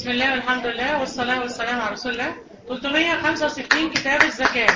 بسم الله والحمد لله والصلاة والسلام على رسول الله 365 كتاب الزكاة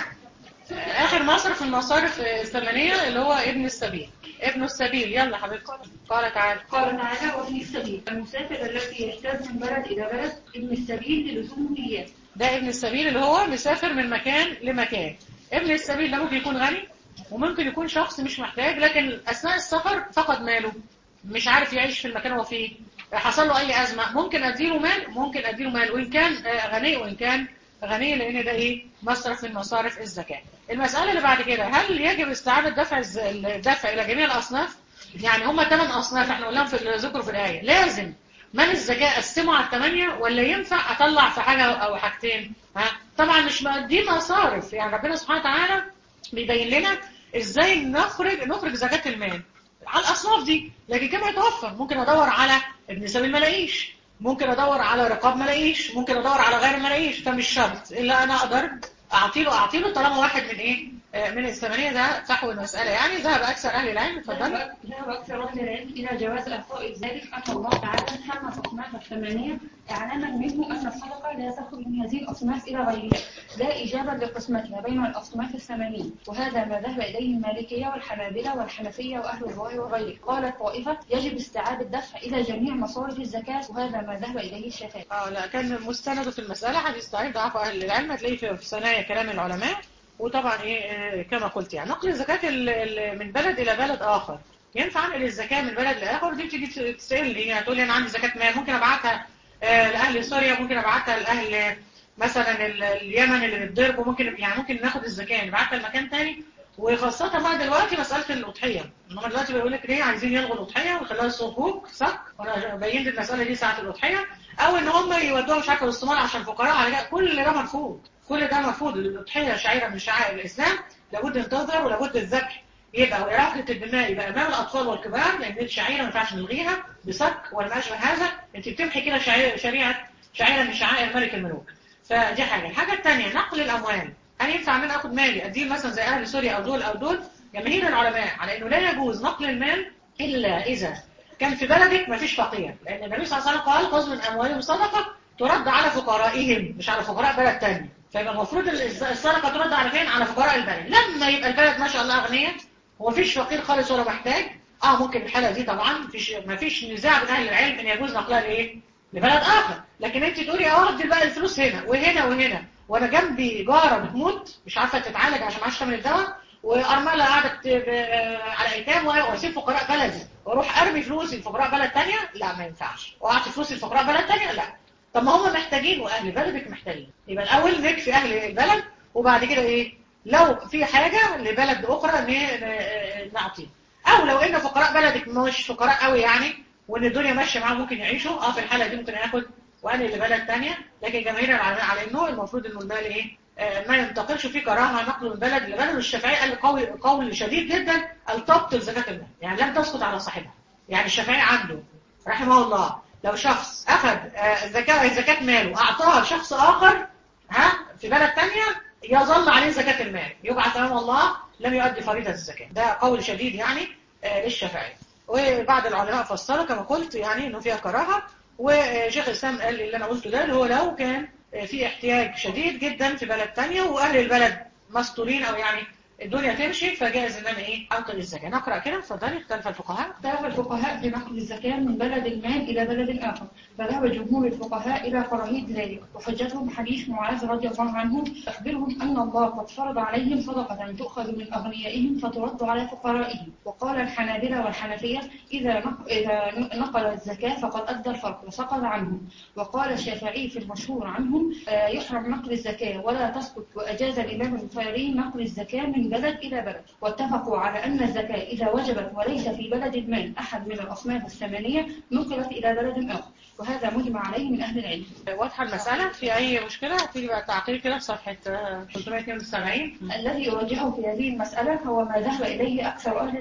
آخر مصرف في المصارف الثمانية اللي هو ابن السبيل ابن السبيل يلا حبيبتي قال تعالى قال تعالى وابن السبيل المسافر الذي يجتاز من بلد إلى بلد ابن السبيل للزوم إياه ده ابن السبيل اللي هو مسافر من مكان لمكان ابن السبيل ده ممكن يكون غني وممكن يكون شخص مش محتاج لكن أثناء السفر فقد ماله مش عارف يعيش في المكان هو فيه حصل له أي أزمة ممكن أديله مال ممكن أديله مال وإن كان آه، غني وإن كان غني لأن ده إيه مصرف من مصارف الزكاة المسألة اللي بعد كده هل يجب استعادة دفع الز- الدفع إلى جميع الأصناف يعني هما ثمان أصناف احنا قلناهم في ذكروا في الآية لازم من الزكاة أقسمه على الثمانية ولا ينفع أطلع في حاجة أو حاجتين ها طبعا مش م- دي مصارف يعني ربنا سبحانه وتعالى بيبين لنا ازاي نخرج نخرج زكاة المال على الأصناف دي لكن كما يتوفر ممكن أدور على ابن سبيل ما الاقيش ممكن أدور على رقاب ما الاقيش ممكن أدور على غير ما الاقيش فمش شرط إلا أنا أقدر أعطيله أعطيله طالما واحد من إيه آه، من الثمانية ده فحوى المسألة يعني ذهب أكثر أهل العلم اتفضل ذهب ذهب أكثر أهل العلم إلى جواز إعطاء ذلك أن الله تعالى سمى الأصناف الثمانية إعلاما منه أن الصدقة لا تخرج من هذه الأصناف إلى غيرها لا إيجابا لقسمتها بين الأصناف الثمانية وهذا ما ذهب إليه المالكية والحنابلة والحنفية وأهل الرأي وغيره قالت طائفة يجب استيعاب الدفع إلى جميع مصارف الزكاة وهذا ما ذهب إليه الشافعي اه لا كان مستند في المسألة حديث ضعيف ضعف أهل العلم هتلاقيه في في ثنايا كلام العلماء وطبعا ايه آه، كما قلت يعني نقل الزكاة ال- ال- من بلد إلى بلد آخر ينفع انقل الزكاة من بلد لآخر دي بتيجي تسألني يعني تقول لي أنا عندي زكاة مال ممكن أبعتها آه، لأهل سوريا ممكن أبعتها لأهل آه، مثلا ال- اليمن اللي بتضرب وممكن يعني ممكن ناخد الزكاة نبعتها لمكان تاني وخاصة بقى دلوقتي مسألة الأضحية إنما دلوقتي بيقول لك ليه عايزين يلغوا الأضحية ويخلوها صكوك صك وأنا بينت المسألة دي ساعة الأضحية أو إن هم يودوها مش عارفة الصومال عشان فقراء على جا- كل ده مرفوض كل ده مرفوض الأضحية شعيرة من شعائر الإسلام لابد أن تظهر ولابد الذبح يبقى وإراقة الدماء يبقى أمام الأطفال والكبار لأن دي شعيرة ما ينفعش نلغيها بصك ولا ما أشبه هذا أنت بتمحي كده شعيرة شريعة شعيرة من شعائر ملك الملوك فدي حاجة الحاجة الثانية نقل الأموال هل ينفع ان انا اخد مالي اديه مثلا زي اهل سوريا او دول او دول جماهير العلماء على انه لا يجوز نقل المال الا اذا كان في بلدك ما فيش فقير لان النبي صلى الله عليه وسلم قال خذ من اموالهم صدقه ترد على فقرائهم مش على فقراء بلد تاني فيبقى المفروض الز- الصدقه ترد على فين على فقراء البلد لما يبقى البلد ما شاء الله اغنياء ومفيش فقير خالص ولا محتاج اه ممكن الحاله دي طبعا مفيش مفيش نزاع بين اهل العلم ان يجوز نقلها لايه لبلد اخر لكن انت تقولي اه ادي بقى الفلوس هنا وهنا وهنا وانا جنبي جاره بتموت مش عارفه تتعالج عشان معاش ثمن الدواء وارمله قاعده بت- ب- على ايتام واسيب فقراء بلدي واروح ارمي فلوسي لفقراء بلد تانية لا ما ينفعش واعطي فلوسي لفقراء بلد تانية لا طب ما هم محتاجين واهل بلدك محتاجين يبقى الاول نكفي اهل البلد وبعد كده ايه لو في حاجه لبلد اخرى ن- ن- نعطيه او لو ان فقراء بلدك مش فقراء قوي يعني وان الدنيا ماشيه معاهم ممكن يعيشوا اه في الحاله دي ممكن ياخد وانقل لبلد تانية لكن جماهير العلماء على انه المفروض انه المال ايه آه، ما ينتقلش فيه كراهه نقله من بلد لبلد والشافعي قال قوي قول شديد جدا التبطل زكاه المال يعني لم تسقط على صاحبها يعني الشافعي عنده رحمه الله لو شخص اخذ آه، زكاه زكاه ماله اعطاها لشخص اخر ها في بلد تانية يظل عليه زكاه المال يبعث امام الله لم يؤدي فريضه الزكاه ده قول شديد يعني آه، للشافعي وبعض العلماء فسروا كما قلت يعني انه فيها كراهه وشيخ الاسلام قال اللي انا قلته ده اللي هو لو كان في احتياج شديد جدا في بلد تانية واهل البلد مستورين او يعني الدنيا تمشي فجائز ان انا ايه انقل الزكاه نقرا كده اتفضلي اختلف الفقهاء اختلف الفقهاء في نقل الزكاة من بلد المال إلى بلد آخر فذهب جمهور الفقهاء إلى كراهية ذلك وحجتهم حديث معاذ رضي الله عنه أخبرهم أن الله قد فرض عليهم صدقة تؤخذ من أغنيائهم فترد على فقرائهم وقال الحنابلة والحنفية إذا نق- إذا نقل الزكاة فقد أدى الفرق وسقط عنهم وقال الشافعي في المشهور عنهم آه، يحرم نقل الزكاة ولا تسقط وأجاز الإمام البخاري نقل الزكاة من بلد إلى بلد واتفقوا على أن الزكاة إذا وجبت وليس في بلد المال أحد من الأصناف الثمانية نقلت إلى بلد آخر وهذا مجمع عليه من أهل العلم واضحه المساله في اي مشكله تيجي بقى تعقيب كده في صفحه آه، 372 الذي يرجحه في هذه المسألة هو ما ذهب إليه أكثر أهل العلم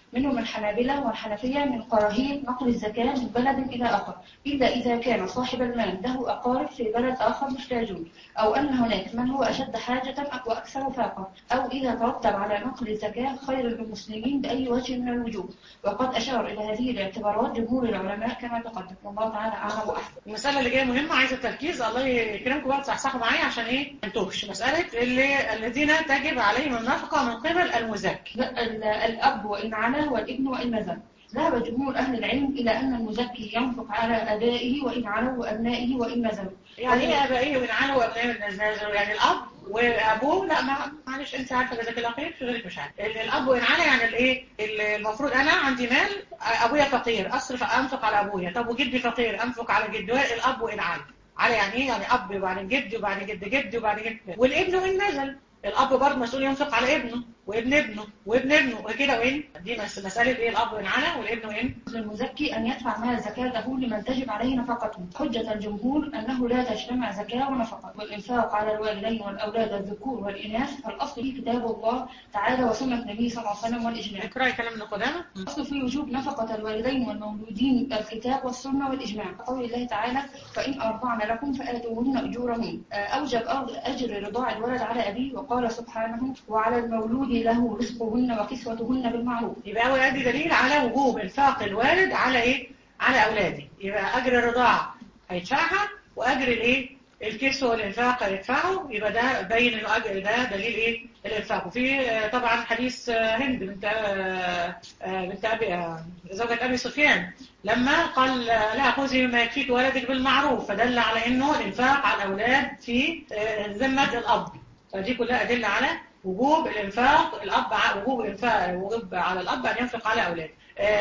منهم الحنابلة والحنفية من كراهية نقل الزكاة من بلد إلى آخر إلا إذا كان صاحب المال له أقارب في بلد آخر محتاجون أو أن هناك من هو أشد حاجة وأكثر فاقة أو إذا ترتب على نقل الزكاة خير للمسلمين بأي وجه من الوجوه وقد أشار إلى هذه الاعتبارات جمهور العلماء كما تقدم والله تعالى أعلم وأحسن المسألة اللي جاية مهمة عايزة تركيز الله يكرمكم بقى تصحصحوا معايا عشان ايه ما نتوهش مسألة اللي الذين تجب عليهم النفقة من قبل المزكي ال- الأب وإن علا والابن وإن نزل ذهب جمهور أهل العلم إلى أن المزكي ينفق على أبائه وإن علوا وأبنائه وإن نزلوا يعني ايه ابائيه وان علوا وابنائه النزازل يعني الاب وابوه لا ما معلش انت عارفه جزاك الله خير في غيرك مش عارف ال- الاب وان على يعني الايه ال- المفروض انا عندي مال ابويا فقير اصرف انفق على ابويا طب وجدي فقير انفق على جدي الاب وان على على يعني ايه يعني اب وبعدين جدي وبعدين جد جدي وبعدين جد والابن وان نزل الاب برضه مسؤول ينفق على ابنه وابن ابنه وابن ابنه وكده وين دي مس- مساله ايه الاب وان على والابن وان للمزكي أن يدفع مال زكاته لمن تجب عليه نفقته حجة الجمهور أنه لا تجتمع زكاة ونفقة والإنفاق على الوالدين والأولاد الذكور والإناث فالأصل في كتاب الله تعالى وسنة النبي صلى الله عليه وسلم والإجماع اقراي كلام ابن قدامه الأصل في وجوب نفقة الوالدين والمولودين الكتاب والسنة والإجماع قول الله تعالى فإن أرضعن لكم فآتوهن أجورهن آه، أوجب أرض أجر رضاع الولد على أبيه وقال سبحانه وعلى المولود له رزقهن وكسوتهن بالمعروف يبقى أول أدي دليل على وجوب إنفاق الوالد على إيه؟ على أولاده يبقى أجر الرضاعة هيدفعها وأجر الإيه؟ الكسوة والإنفاق هيدفعه يبقى ده بين إنه أجر ده دليل إيه؟ الإنفاق وفي آه، طبعا حديث آه، هند بنت آه، آه، بنت أبي آه، زوجة أبي سفيان لما قال آه، لا خذي مما يكفيك ولدك بالمعروف فدل على إنه الإنفاق على الأولاد في آه، ذمة الأب فدي كلها أدلة على وجوب الإنفاق الأب ع- وجوب الإنفاق وجوب على الأب أن ينفق على أولاده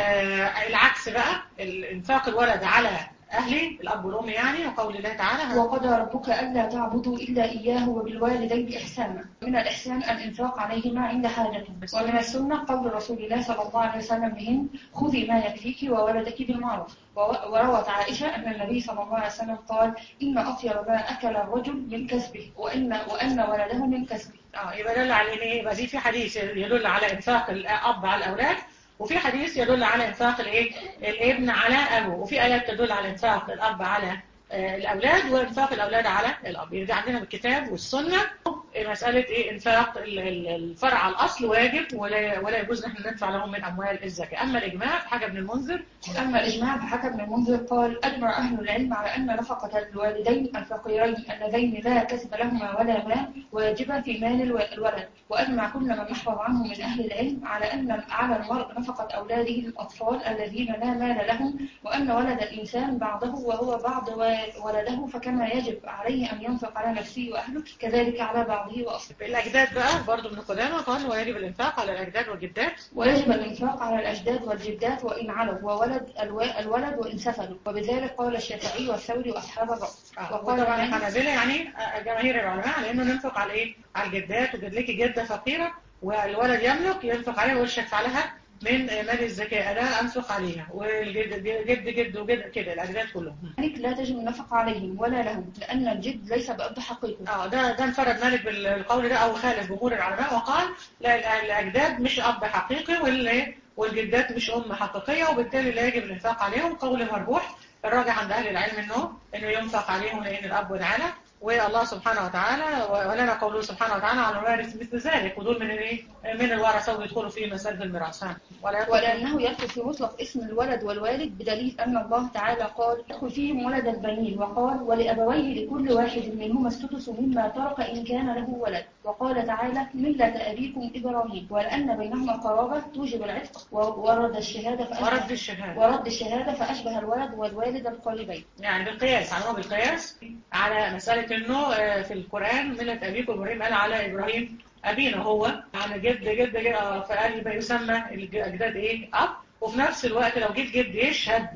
آه العكس بقى الإنفاق الولد على أهله الأب والأم يعني وقول الله تعالى وقضى ربك ألا تعبدوا إلا إياه وبالوالدين إحسانا من الإحسان الإنفاق عليهما عند حاجته ومن السنة قول رسول الله صلى الله عليه وسلم لهن خذي ما يكفيك وولدك بالمعروف و- وروت عائشة أن النبي صلى الله عليه وسلم قال إن أطيب ما أكل الرجل من كسبه وإن, وأن ولده من كسبه اه يبقى دل على ايه يبقى دي في حديث يدل على انفاق الاب على الاولاد وفي حديث يدل على انفاق الايه الابن على ابوه وفي ايات تدل على انفاق الاب على آه، الاولاد وانفاق الاولاد على الاب يبقى عندنا بالكتاب والسنه مساله ايه انفاق ال- ال- الفرع على الاصل واجب ولا ولا يجوز ان احنا ندفع لهم من اموال الزكاه اما الاجماع حاجه ابن المنذر أما الإجماع فحكى ابن المنذر قال أجمع أهل العلم على أن نفقة الوالدين الفقيرين اللذين لا كسب لهما ولا مال واجبة في مال الو- الولد وأجمع كل من نحفظ عنه من أهل العلم على أن على المرء نفقة أولاده الأطفال الذين لا مال لهم وأن ولد الإنسان بعضه وهو بعض و- ولده فكما يجب عليه أن ينفق على نفسه وأهله كذلك على بعضه وأصله الاجداد بقى برضو ابن قدامه قال ويجب الانفاق على الاجداد والجدات ويجب الإنفاق على الأجداد والجدات وإن علوا وولد الو- الولد وإن سفلوا وبذلك قال الشافعي والثوري وأصحاب الرأي آه، وقال وطبعا مالك الحنابلة يعني آه، جماهير العلماء على انه ننفق على ايه؟ على الجدات وجد لك جده فقيره والولد يملك ينفق عليها ويش يدفع لها من آه، مال الزكاه انا انفق عليها والجد جد جد وجد كده الاجداد كلهم مالك لا تجب النفقة عليهم ولا لهم لأن الجد ليس بأب حقيقي اه ده ده انفرد مالك بالقول ده او خالف جمهور العلماء وقال لا ال- الاجداد مش اب حقيقي وال- والجدات مش ام حقيقيه وبالتالي لا يجب الانفاق عليهم قول مربوح الراجح عند اهل العلم انه انه ينفق عليهم لان الاب والعالى والله سبحانه وتعالى ولنا قوله سبحانه وتعالى على الوارث مثل ذلك ودول من الايه من الورثه ويدخلوا في مساله الميراث ها. ولا يدخل ولأنه يدخل في مطلق اسم الولد والوالد بدليل أن الله تعالى قال يدخل فيهم ولد البنين وقال ولأبويه لكل واحد منهما السدس مما ترك إن كان له ولد وقال تعالى ملة أبيكم إبراهيم ولأن بينهما قرابة توجب العتق ورد الشهادة ورد فأشبه, الشهاده ورد الشهادة فأشبه الولد والوالد القريبين يعني بالقياس عملوه بالقياس على مسألة انه آه، في القرآن ملة ابيكم ابراهيم قال على ابراهيم ابينا هو على جد جد جد آه، فقال يبقى يسمى الاجداد ايه اب وفي نفس الوقت لو جيت جد يشهد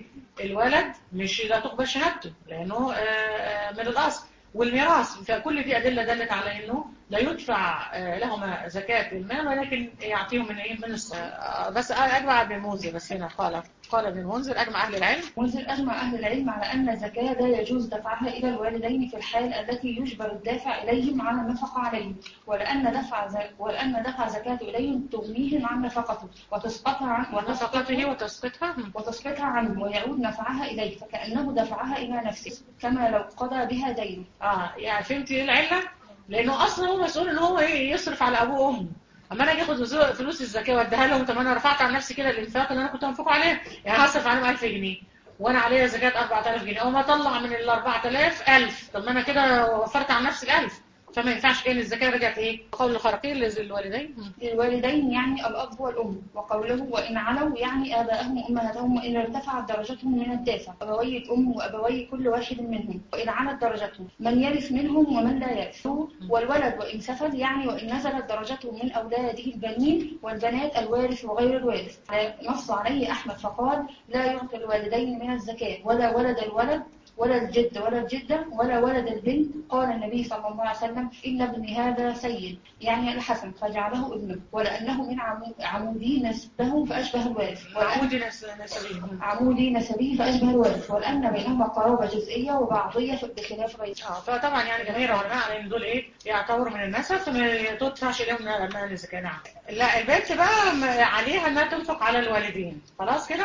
للولد مش لا تقبل شهادته لانه آه، آه، من الاصل والميراث فكل دي ادله دلت على انه لا يدفع آه، لهما زكاة المال ولكن يعطيهم من ايه من الص... آه، بس اجمع ابن المنذر بس هنا قال قال ابن المنذر اجمع اهل العلم منذر أجمع أهل العلم على أن الزكاة لا يجوز دفعها إلى الوالدين في الحال التي يجبر الدافع إليهم على النفقة عليهم ولأن دفع ز... ولأن دفع زكاة إليهم تغنيهم عن نفقته وتسقطها عن ونفقته وتسقطها وتسقطها عنه ويعود نفعها إليه فكأنه دفعها إلى نفسه كما لو قضى بها دينه اه يعني فهمتي ايه العله لانه اصلا هو مسؤول ان هو ايه يصرف على ابوه وامه اما انا اجي اخد فلوس- فلوس الزكاه واديها لهم طب انا رفعت عن نفسي كده الانفاق اللي انا كنت هنفقه عليه يعني هصرف عليهم 1000 جنيه وانا عليا زكاه 4000 جنيه اقوم اطلع من ال 4000 1000 طب ما انا كده وفرت عن نفسي ال 1000 فما ينفعش كان الزكاه رجعت ايه قول الخرقين للوالدين مم. للوالدين يعني الأب والأم وقوله وإن علوا يعني آباءهم وأمهاتهم وإن ارتفعت درجتهم من الدافع أبوي الأم وأبوي كل واحد منهم وإن علت درجتهم من يرث منهم ومن لا يرث والولد وإن سفل يعني وإن نزلت درجته من أولاده البنين والبنات الوارث وغير الوارث نص عليه أحمد فقال لا يعطي الوالدين من الزكاة ولا ولد الولد ولا الجد ولا الجدة ولا ولد البنت قال النبي صلى الله عليه وسلم إن ابني هذا سيد يعني الحسن فجعله ابنه ولأنه من عمو- عمودي نسبه فأشبه الوارث وعمود عمودي نس- نسبين مم. عمودي نسبه فأشبه الوارث ولأن بينهما قرابة جزئية وبعضية بخلاف غيره اه فطبعا يعني جماهير العلماء على ان دول ايه يعتبروا من النسب فما تدفعش اليهم مال الزكاه نعم لا البنت بقى م- عليها انها تنفق على الوالدين خلاص كده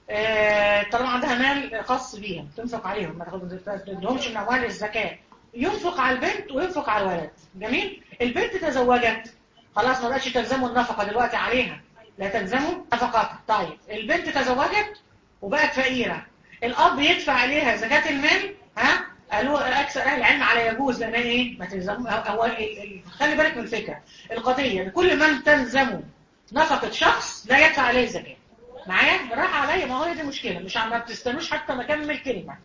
آه، طالما عندها مال خاص بيها تنفق عليهم ما تاخد- ما تدهمش من اموال الزكاه ينفق على البنت وينفق على الولد جميل البنت تزوجت خلاص ما بقتش تلزمه النفقه دلوقتي عليها لا تلزمه نفقاتها طيب البنت تزوجت وبقت فقيره الاب يدفع عليها زكاه المال ها قالوا اكثر اهل العلم على يجوز لان ايه ما تلزموا أو- أو ال- ال- خلي بالك من الفكره القضيه كل من تلزمه نفقه شخص لا يدفع عليه زكاه معايا راح عليا ما هو هي دي مشكله مش عم ما بتستنوش حتى ما اكمل كلمه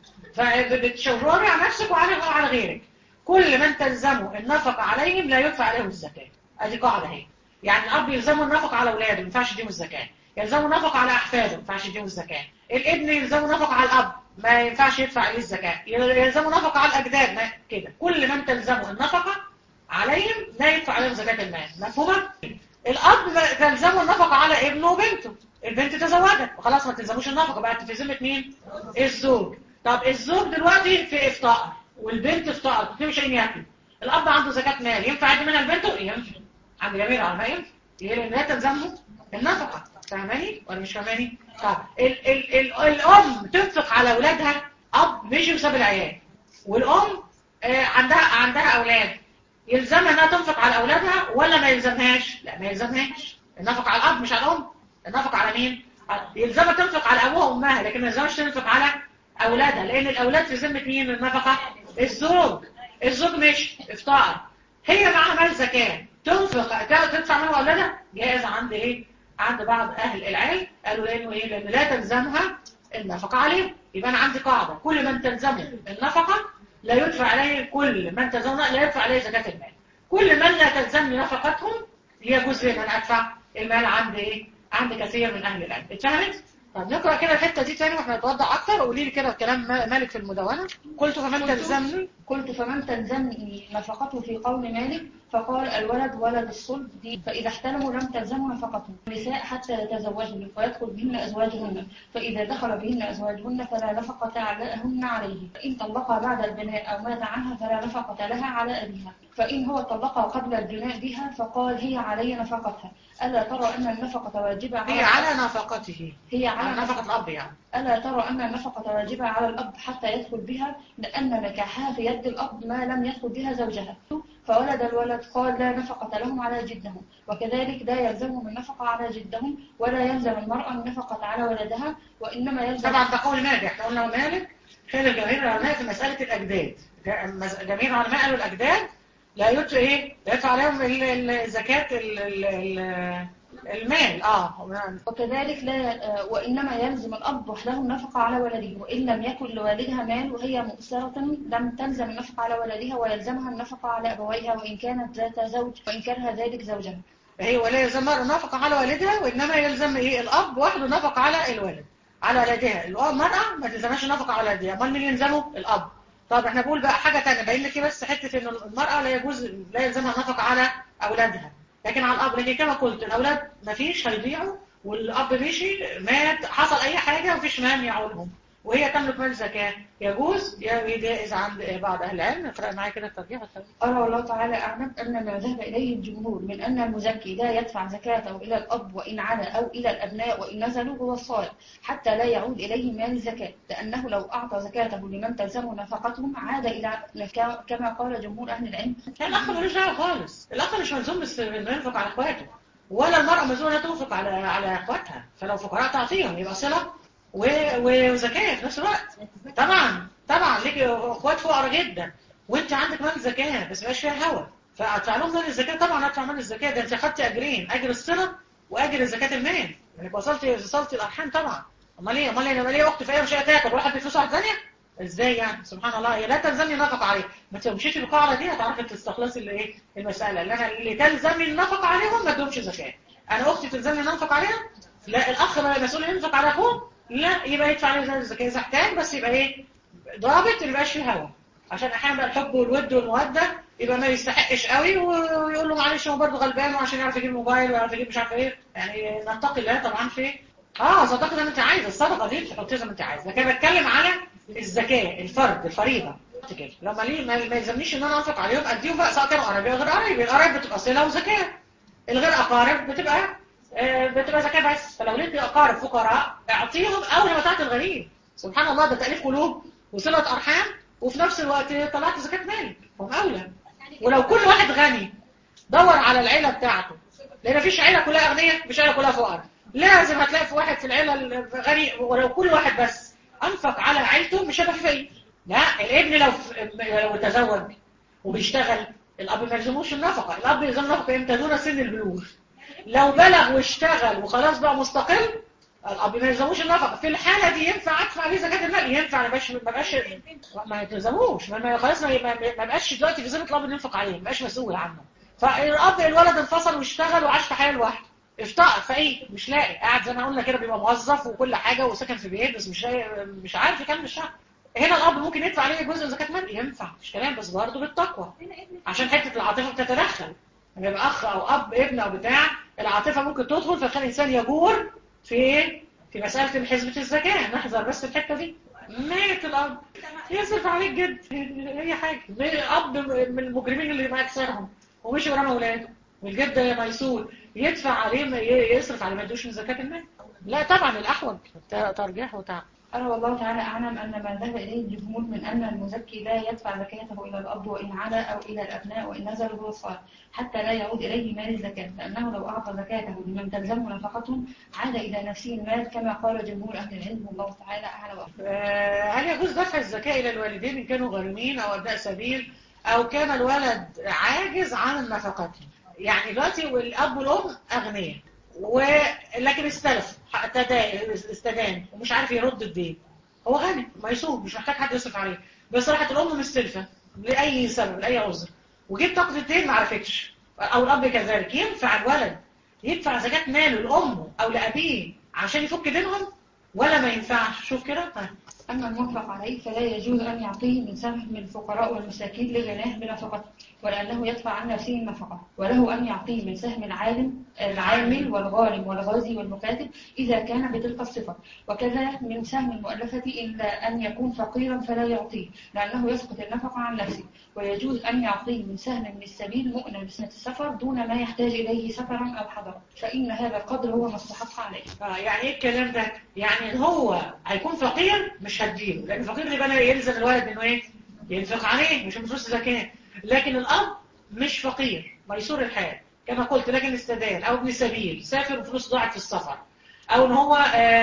فبتشوري على نفسك وعلى وعلى غيرك كل من تلزمه النفقه عليهم لا يدفع عليهم الزكاه ادي قاعده اهي يعني الاب يلزمه النفقه على اولاده ما ينفعش يديهم الزكاه يلزمه النفقه على احفاده ما ينفعش يديهم الزكاه الابن يلزمه نفقه على الاب ما ينفعش يدفع عليه الزكاه يلزمه نفقه على الاجداد ما كده كل من تلزمه النفقه عليهم لا يدفع عليهم زكاه المال مفهومه الاب ما- تلزمه النفقه على ابنه وبنته البنت تزوجت وخلاص ما تلزموش النفقه بقت في ذمه مين الزوج طب الزوج دلوقتي في افتقر والبنت افتقرت الاثنين مش عايزين ياكلوا الاب عنده زكاه مال ينفع يدي منها لبنته ينفع عند جميع العلماء ينفع ليه لان هي تلزمه النفقه فاهماني ولا مش فاهماني طب ال ال ال الام تنفق على اولادها اب مشي وساب العيال والام آه، عندها عندها اولاد يلزمها انها تنفق على اولادها ولا ما يلزمهاش لا ما يلزمهاش النفقه على الاب مش على الام النفقه على مين على- يلزمها تنفق على ابوها وامها لكن ما يلزمهاش تنفق على اولادها لان الاولاد في ذمه مين النفقه الزوج الزوج مش افتقر هي معاها مال زكاه تنفق تدفع منه اولادها جائز عند ايه عند بعض اهل العلم قالوا لانه ايه لان لا تلزمها النفقه عليه يبقى انا عندي قاعده كل من تلزمه النفقه لا يدفع عليه كل من تلزمه لا يدفع عليه زكاه المال كل من لا تلزمني نفقتهم يجوز لي ان انا ادفع المال عند ايه عند كثير من اهل العلم اتفهمت طب نقرا كده الحته دي تاني واحنا نتوضع اكتر وقولي لي كده كلام ما- مالك في المدونه قلت فمن تلزمني قلت فمن تلزمني نفقته في قول مالك فقال الولد ولد الصلب دي فإذا احتلموا لم تلزموا نفقته النساء حتى يتزوجن ويدخل بهن أزواجهن فإذا دخل بهن أزواجهن فلا نفقة لهن عليه فإن طلقها بعد البناء أو مات عنها فلا نفقة لها على أبيها فإن هو طلقها قبل البناء بها فقال هي علي نفقتها ألا ترى أن النفقة واجبة على هي على نفقته هي على على نفقه الاب يعني ألا ترى أن النفقة واجبة على الأب حتى يدخل بها لأن نكاحها في يد الأب ما لم يدخل بها زوجها فولد الولد قال لا نفقة لهم على جدهم وكذلك لا يلزمهم النفقة على جدهم ولا يلزم المرأة النفقة على ولدها وإنما يلزم طبعا ده قول مالك احنا قلنا مالك خير جماهير العلماء في مسألة الأجداد جماهير العلماء قالوا الأجداد لا يدفع ايه لا يدفع عليهم ال- ال- الزكاة ال- ال- ال- المال اه وكذلك لا آه، وإنما يلزم الأب وحده النفقة على ولده وإن لم يكن لوالدها مال وهي مؤسرة لم تلزم النفقة على ولدها ويلزمها النفقة على أبويها وإن كانت ذات زوج وإن كره ذلك زوجها هي ولا يلزم المرأة نفقة على والدها وإنما يلزم ايه الأب وحده نفقة على الولد على ولدها الأب- المرأة ما تلزمهاش نفقة على والدها أمال مين يلزمه الأب طب احنا بقول بقى حاجة تانية باين لك بس حتة ان المرأة لا يجوز لا يلزمها النفقة على اولادها لكن على الاب لكن كما قلت الاولاد مفيش هيضيعوا والاب مشي مات حصل اي حاجة مفيش مال يعولهم وهي تملك مال زكاة يجوز يا جائز عند بعض اهل العلم اقرأ معايا كده الترجيح والترجيح قال والله تعالى أعلم أن ما ذهب إليه الجمهور من أن المزكي لا يدفع زكاته إلى الأب وإن علا أو إلى الأبناء وإن نزلوا هو الصائب حتى لا يعود إليه مال الزكاة لأنه لو أعطى زكاته لمن تلزمه نفقتهم عاد إلى كما قال جمهور أهل العلم لا الاخ ملوش دعوه خالص الاخ مش ملزوم بس انه ينفق على اخواته ولا المراه ملزومه تنفق على على اخواتها فلو فقراء تعطيهم يبقى صله و- وزكاه في نفس الوقت طبعا طبعا ليك اخوات فقراء جدا وانت عندك مال زكاه بس مبقاش فيها هوا فادفع لهم مال الزكاه طبعا ادفع مال الزكاه ده انت اخدت اجرين اجر الصله واجر زكاه المال انك وصلت وصلت الارحام طبعا امال ايه امال انا ليه اختي في اي مش تاكل واحد في فلوس واحد ثانيه ازاي يعني سبحان الله هي لا تلزمني النفقه عليه ما تمشيش بالقاعده دي هتعرفي تستخلصي الايه المساله اللي انا اللي تلزمني النفقه عليهم ما تدومش زكاه انا اختي تلزمني النفقه عليها لا الاخ بقى مسؤول ينفق على اخوه لا يبقى يدفع عليه زي الزكاه اذا احتاج بس يبقى ايه ضابط ما يبقاش فيه هوا عشان احيانا بقى الحب والود والموده يبقى ما يستحقش قوي ويقول له معلش هو برضه غلبان وعشان يعرف يجيب موبايل ويعرف يجيب مش عارف ايه يعني نتقي الله طبعا في اه صدقه زي ما انت عايزه الصدقه دي تحطيها زي ما انت عايزه لكن بتكلم على الزكاه الفرد الفريضه كده لما ليه ما ما يلزمنيش ان انا انفق عليهم اديهم بقى سواء كانوا قرايب او غير قرايب القرايب بتبقى صله وزكاه الغير اقارب بتبقى آه، بتبقى زكاه بس فلو لقيت اقارب فقراء اعطيهم اول ما تعطي الغريب سبحان الله ده تاليف قلوب وصله ارحام وفي نفس الوقت طلعت زكاه مال هم اولى ولو كل واحد غني دور على العيله بتاعته لان مفيش عيله كلها اغنياء مفيش عيله كلها فقراء لازم هتلاقي في واحد في العيله الغني ولو كل واحد بس انفق على عيلته مش هيبقى في فقير لا الابن لو لو تزوج وبيشتغل الاب ما يلزموش النفقه الاب يلزم النفقه امتى دون سن البلوغ لو بلغ واشتغل وخلاص بقى مستقل الاب ما يلزموش النفقه في الحاله دي ينفع ادفع عليه زكاه المال ينفع ما بقاش ما بقاش ما يلزموش ما- ما خلاص ما ما- ما بقاش دلوقتي في ذمه الاب انه ينفق عليه ما بقاش مسؤول عنه فالاب الولد انفصل واشتغل وعاش في حياه لوحده افتقر فايه مش لاقي قاعد زي ما قلنا كده بيبقى موظف وكل حاجه وساكن في بيت بس مش لاقي مش عارف يكمل الشهر هنا الاب ممكن يدفع عليه جزء زكاه مال ينفع مش كلام بس برضه بالتقوى عشان حته العاطفه بتتدخل لما يبقى اخ او اب ابن او بتاع العاطفه ممكن تدخل فتخلي الانسان يجور في ايه في مساله حسبه الزكاه نحذر بس الحته دي مات الاب يصرف عليك جد اي حاجه اب من المجرمين اللي ما اكثرهم ومشي ورا اولاده والجد ميسور يدفع عليه ما ي- يصرف عليه ما يدوش من زكاه المال لا طبعا الاحوج ترجيح وتعب قال والله تعالى أعلم أن ما ذهب إليه الجمهور من أن المزكي لا يدفع زكاته إلى الأب وإن علا أو إلى الأبناء وإن نزل هو الصالح حتى لا يعود إليه مال الزكاة لأنه لو أعطى زكاته لمن تلزمه نفقتهم عاد إلى نفسه المال كما قال جمهور أهل العلم والله تعالى أعلم وأعلم. آه، هل يجوز دفع الزكاة إلى الوالدين إن كانوا غارمين أو أبناء سبيل أو كان الولد عاجز عن نفقته يعني دلوقتي والأب والأم أغنياء ولكن استلف تدا- استدان ومش عارف يرد الدين هو غني ميسور مش محتاج حد يصرف عليه بس راحت الأم مستلفة لأي سبب لأي عذر وجيت تقضي الدين ما عرفتش أو الأب كذلك ينفع الولد يدفع زكاة ماله لأمه أو لأبيه عشان يفك دينهم ولا ما ينفعش شوف كده ها. أما المنفق عليه فلا يجوز أن يعطيه من سهم الفقراء والمساكين لغناه بنفقته ولأنه يدفع عن نفسه النفقة وله أن يعطيه من سهم العالم العامل والغارم والغازي والمكاتب إذا كان بتلك الصفة وكذا من سهم المؤلفة إلا أن يكون فقيرا فلا يعطيه لأنه يسقط النفقة عن نفسه ويجوز أن يعطيه من سهم من السبيل مؤنة بسنة السفر دون ما يحتاج إليه سفرا أو حضرا فإن هذا القدر هو ما استحق عليه آه، يعني ايه الكلام ده يعني إن هو هيكون فقير مش هديله لان الفقير اللي بقى يلزم الولد انه ايه ينفق عليه مش من فلوس زكاه لكن الاب مش فقير ميسور الحال كما قلت لكن استدان او ابن سبيل سافر وفلوس ضاعت في السفر او ان هو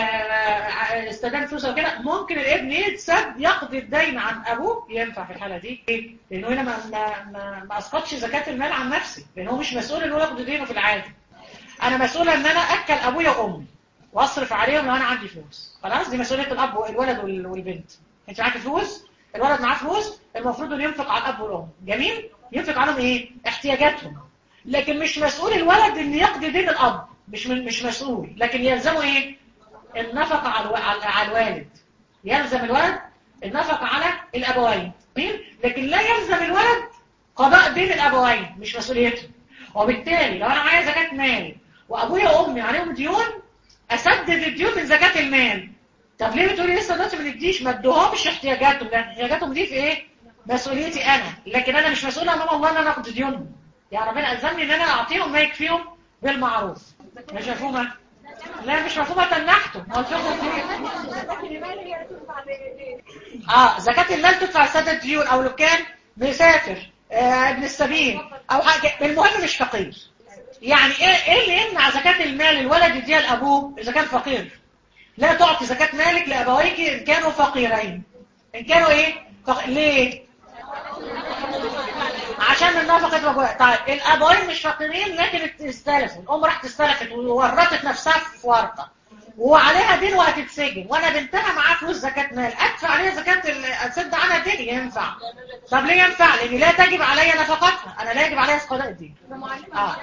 آه، استدان فلوس او كده ممكن الابن يتسد يقضي الدين عن ابوه ينفع في الحاله دي ليه؟ لانه هنا ما ما ما, ما اسقطش زكاه المال عن نفسي لان هو مش مسؤول انه يقضي دينه في العادي انا مسؤوله ان انا اكل ابويا وامي واصرف عليهم لو انا عندي فلوس خلاص دي مسؤوليه الاب والولد وال- والبنت انت معاكي فلوس الولد معاه فلوس المفروض انه ينفق على الاب والام جميل ينفق عليهم ايه احتياجاتهم لكن مش مسؤول الولد ان يقضي دين الاب مش من مش مسؤول لكن يلزمه ايه النفقه على الو- على على الوالد يلزم الولد النفقة على الأبوين لكن لا يلزم الولد قضاء دين الأبوين مش مسؤوليتهم وبالتالي لو أنا معايا زكاة مال وأبويا وأمي عليهم ديون أسدد الديون من زكاة المال طب ليه بتقولي لسه دلوقتي ما نديش ما ادوهمش احتياجاتهم لأن احتياجاتهم دي في إيه؟ مسؤوليتي أنا لكن أنا مش مسؤولة أمام الله إن أنا أخد ديونهم يعني ربنا ألزمني إن أنا أعطيهم ما يكفيهم بالمعروف مش مفهومة؟ لا مش مفهومة تنحته ما هو الفقه اه زكاة المال تدفع سدد الديون او لو كان مسافر آه ابن السبيل او حاجة المهم مش فقير يعني ايه ايه اللي يمنع زكاة المال الولد يديها لابوه اذا كان فقير لا تعطي زكاة مالك لابويك ان كانوا فقيرين ان كانوا ايه فق... ليه عشان النفقة تبقى طيب الابوين مش فقيرين لكن استلفوا الام راحت استلفت وورطت نفسها في ورطه وعليها دين وهتتسجن وانا بنتها معاها فلوس زكاة مال ادفع عليها زكاة اسد عنها دين ينفع طب ليه ينفع لان لا تجب عليا نفقتها انا لا يجب عليا قضاء الدين اه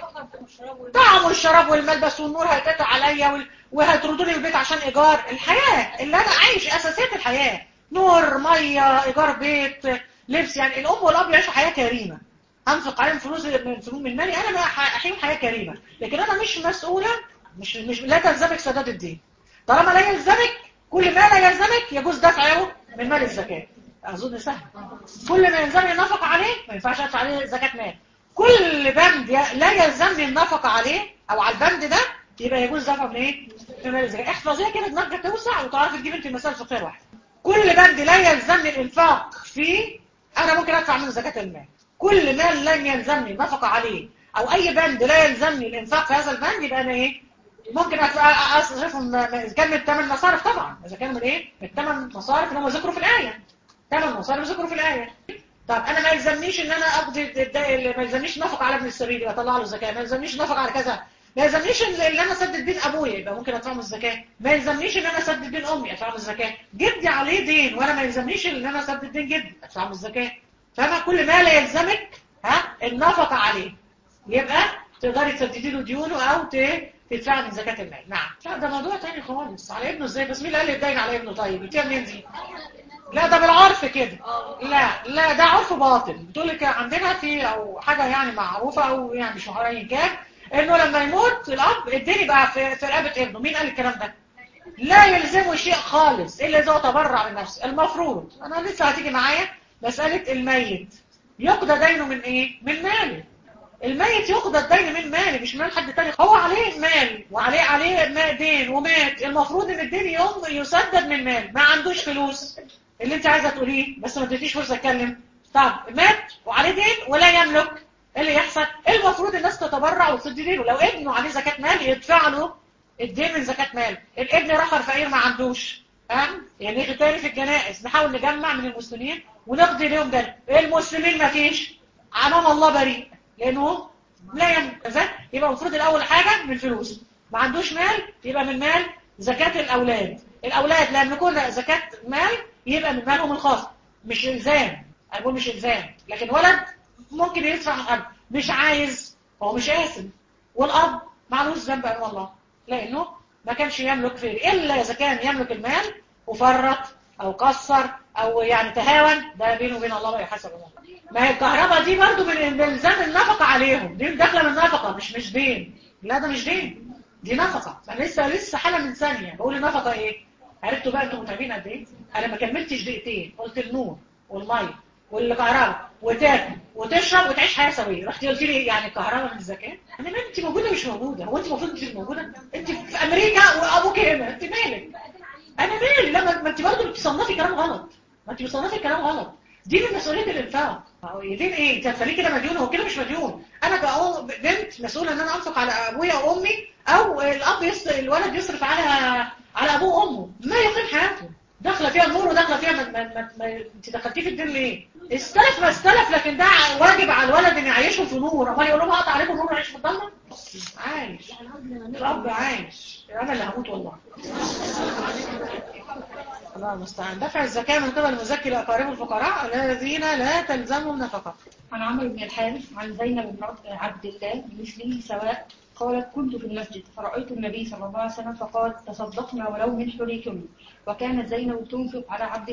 طعم والشراب والملبس والنور هيتقطع عليا وال... وهيطردوا لي البيت عشان ايجار الحياة اللي انا عايش اساسيات الحياة نور مية ايجار بيت لبس يعني الام والاب يعيشوا حياة كريمة انفق عليهم فلوس من فلوس من مالي انا احيهم حياة كريمة لكن انا مش مسؤولة مش مش لا تلزمك سداد الدين طالما لا يلزمك كل ما لا يلزمك يجوز دفعه من مال الزكاة اظن سهل كل ما يلزمني النفقة عليه ما ينفعش ادفع عليه زكاة مال كل بند لا يلزمني النفقة عليه او على البند ده يبقى يجوز دفعه من ايه من مال الزكاة احفظيها كده دماغك توسع وتعرفي تجيب انت المسائل الفقهيه واحده كل بند لا يلزمني الانفاق فيه انا ممكن ادفع منه زكاة المال كل مال لم يلزمني النفقة عليه او اي بند لا يلزمني الانفاق في هذا البند يبقى انا ايه ممكن اصرفهم اذا كان من الثمان مصارف طبعا اذا كان من ايه من الثمان مصارف اللي هم ذكروا في الايه ثمان مصارف ذكروا في الايه طب انا ما يلزمنيش ان انا اقضي ما يلزمنيش نفقه على ابن السبيل يبقى اطلع له زكاه ما يلزمنيش نفقه على كذا ما يلزمنيش ان انا اسدد دين ابويا يبقى ممكن ادفع له الزكاه ما يلزمنيش ان انا اسدد دين امي ادفع له الزكاه جدي عليه دين وانا ما يلزمنيش ان انا اسدد دين جدي ادفع له الزكاه فاهمه كل ما لا يلزمك ها النفقه عليه يبقى تقدري تسددي له ديونه او تدفع من زكاه المال نعم لا ده موضوع تاني خالص على ابنه ازاي بس مين اللي قال لي يتدين على ابنه طيب بتعمل منين دي لا ده بالعرف كده لا لا ده عرف باطل بتقول لك عندنا في او حاجه يعني معروفه او يعني مش معروفه ايا كان انه لما يموت الاب الدين بقى في في رقبه ابنه مين قال الكلام ده لا يلزمه شيء خالص الا اذا هو تبرع من نفسه المفروض انا لسه هتيجي معايا مساله الميت يقضى دينه من ايه من ماله الميت يقضى الدين من ماله مش مال حد تاني هو عليه مال وعليه عليه دين ومات المفروض ان الدين يوم يسدد من مال ما عندوش فلوس اللي انت عايزه تقوليه بس ما تديش فرصه اتكلم طب مات وعليه دين ولا يملك ايه اللي يحصل المفروض الناس تتبرع وتسد دينه لو ابنه عليه زكاه مال يدفع له الدين من زكاه مال الابن رخر فقير ما عندوش ها يعني تاني في الجنائز نحاول نجمع من المسلمين ونقضي لهم ده المسلمين ما فيش امام الله بريء لانه لا يملك يبقى المفروض الاول حاجه من فلوس ما عندوش مال يبقى من مال زكاه الاولاد الاولاد لا يملكون زكاه مال يبقى من مالهم الخاص مش الزام اقول مش الزام لكن ولد ممكن يدفع من قبل مش عايز هو مش قاسم والاب معلوش ذنب امام الله لانه ما كانش يملك فيه الا اذا كان يملك المال وفرط او قصر او يعني تهاون ده بينه وبين الله بقى يحاسب الله ما هي الكهرباء دي برضو من الزام النفقه عليهم دي داخله من نفقه مش مش دين لا ده مش دين دي نفقه انا لسه لسه حاله من ثانيه بقول النفقه ايه عرفتوا بقى انتوا متعبين قد ايه انا ما كملتش دقيقتين قلت النور والميه والكهرباء وتاكل وتشرب وتعيش حياه سويه رحتي قلت لي يعني الكهرباء من الزكاه انا ما انت موجوده مش موجوده هو انت المفروض انت موجوده انت في امريكا وابوك هنا انت مالك انا مالي لا ما انت برضه بتصنفي كلام غلط ما انت بتصنفي كلام غلط دي من مسؤوليه الانفاق دين ايه انت هتخليه كده مديون هو كده مش مديون انا بقى بنت مسؤوله ان انا انفق على ابويا وامي او الاب يصرف الولد يصرف على على ابوه وامه ما يقيم حياته داخله فيها النور وداخله فيها ما, ما, ما, ما انت دخلتيه في الدين ليه استلف ما استلف لكن ده واجب على الولد ان يعيشه في نور امال يقول لهم اقطع عليكم نور وعيش في الضلمه عايش رب عايش انا اللي هموت والله الله المستعان دفع الزكاة من قبل المزكي لأقارب الفقراء الذين لا تلزمهم نفقة عن عمرو بن الحارث عن زينب بن عبد الله بمثله سواء قالت كنت في المسجد فرأيت النبي صلى الله عليه وسلم فقال تصدقنا ولو من حليكم وكانت زينب تنفق على عبد الله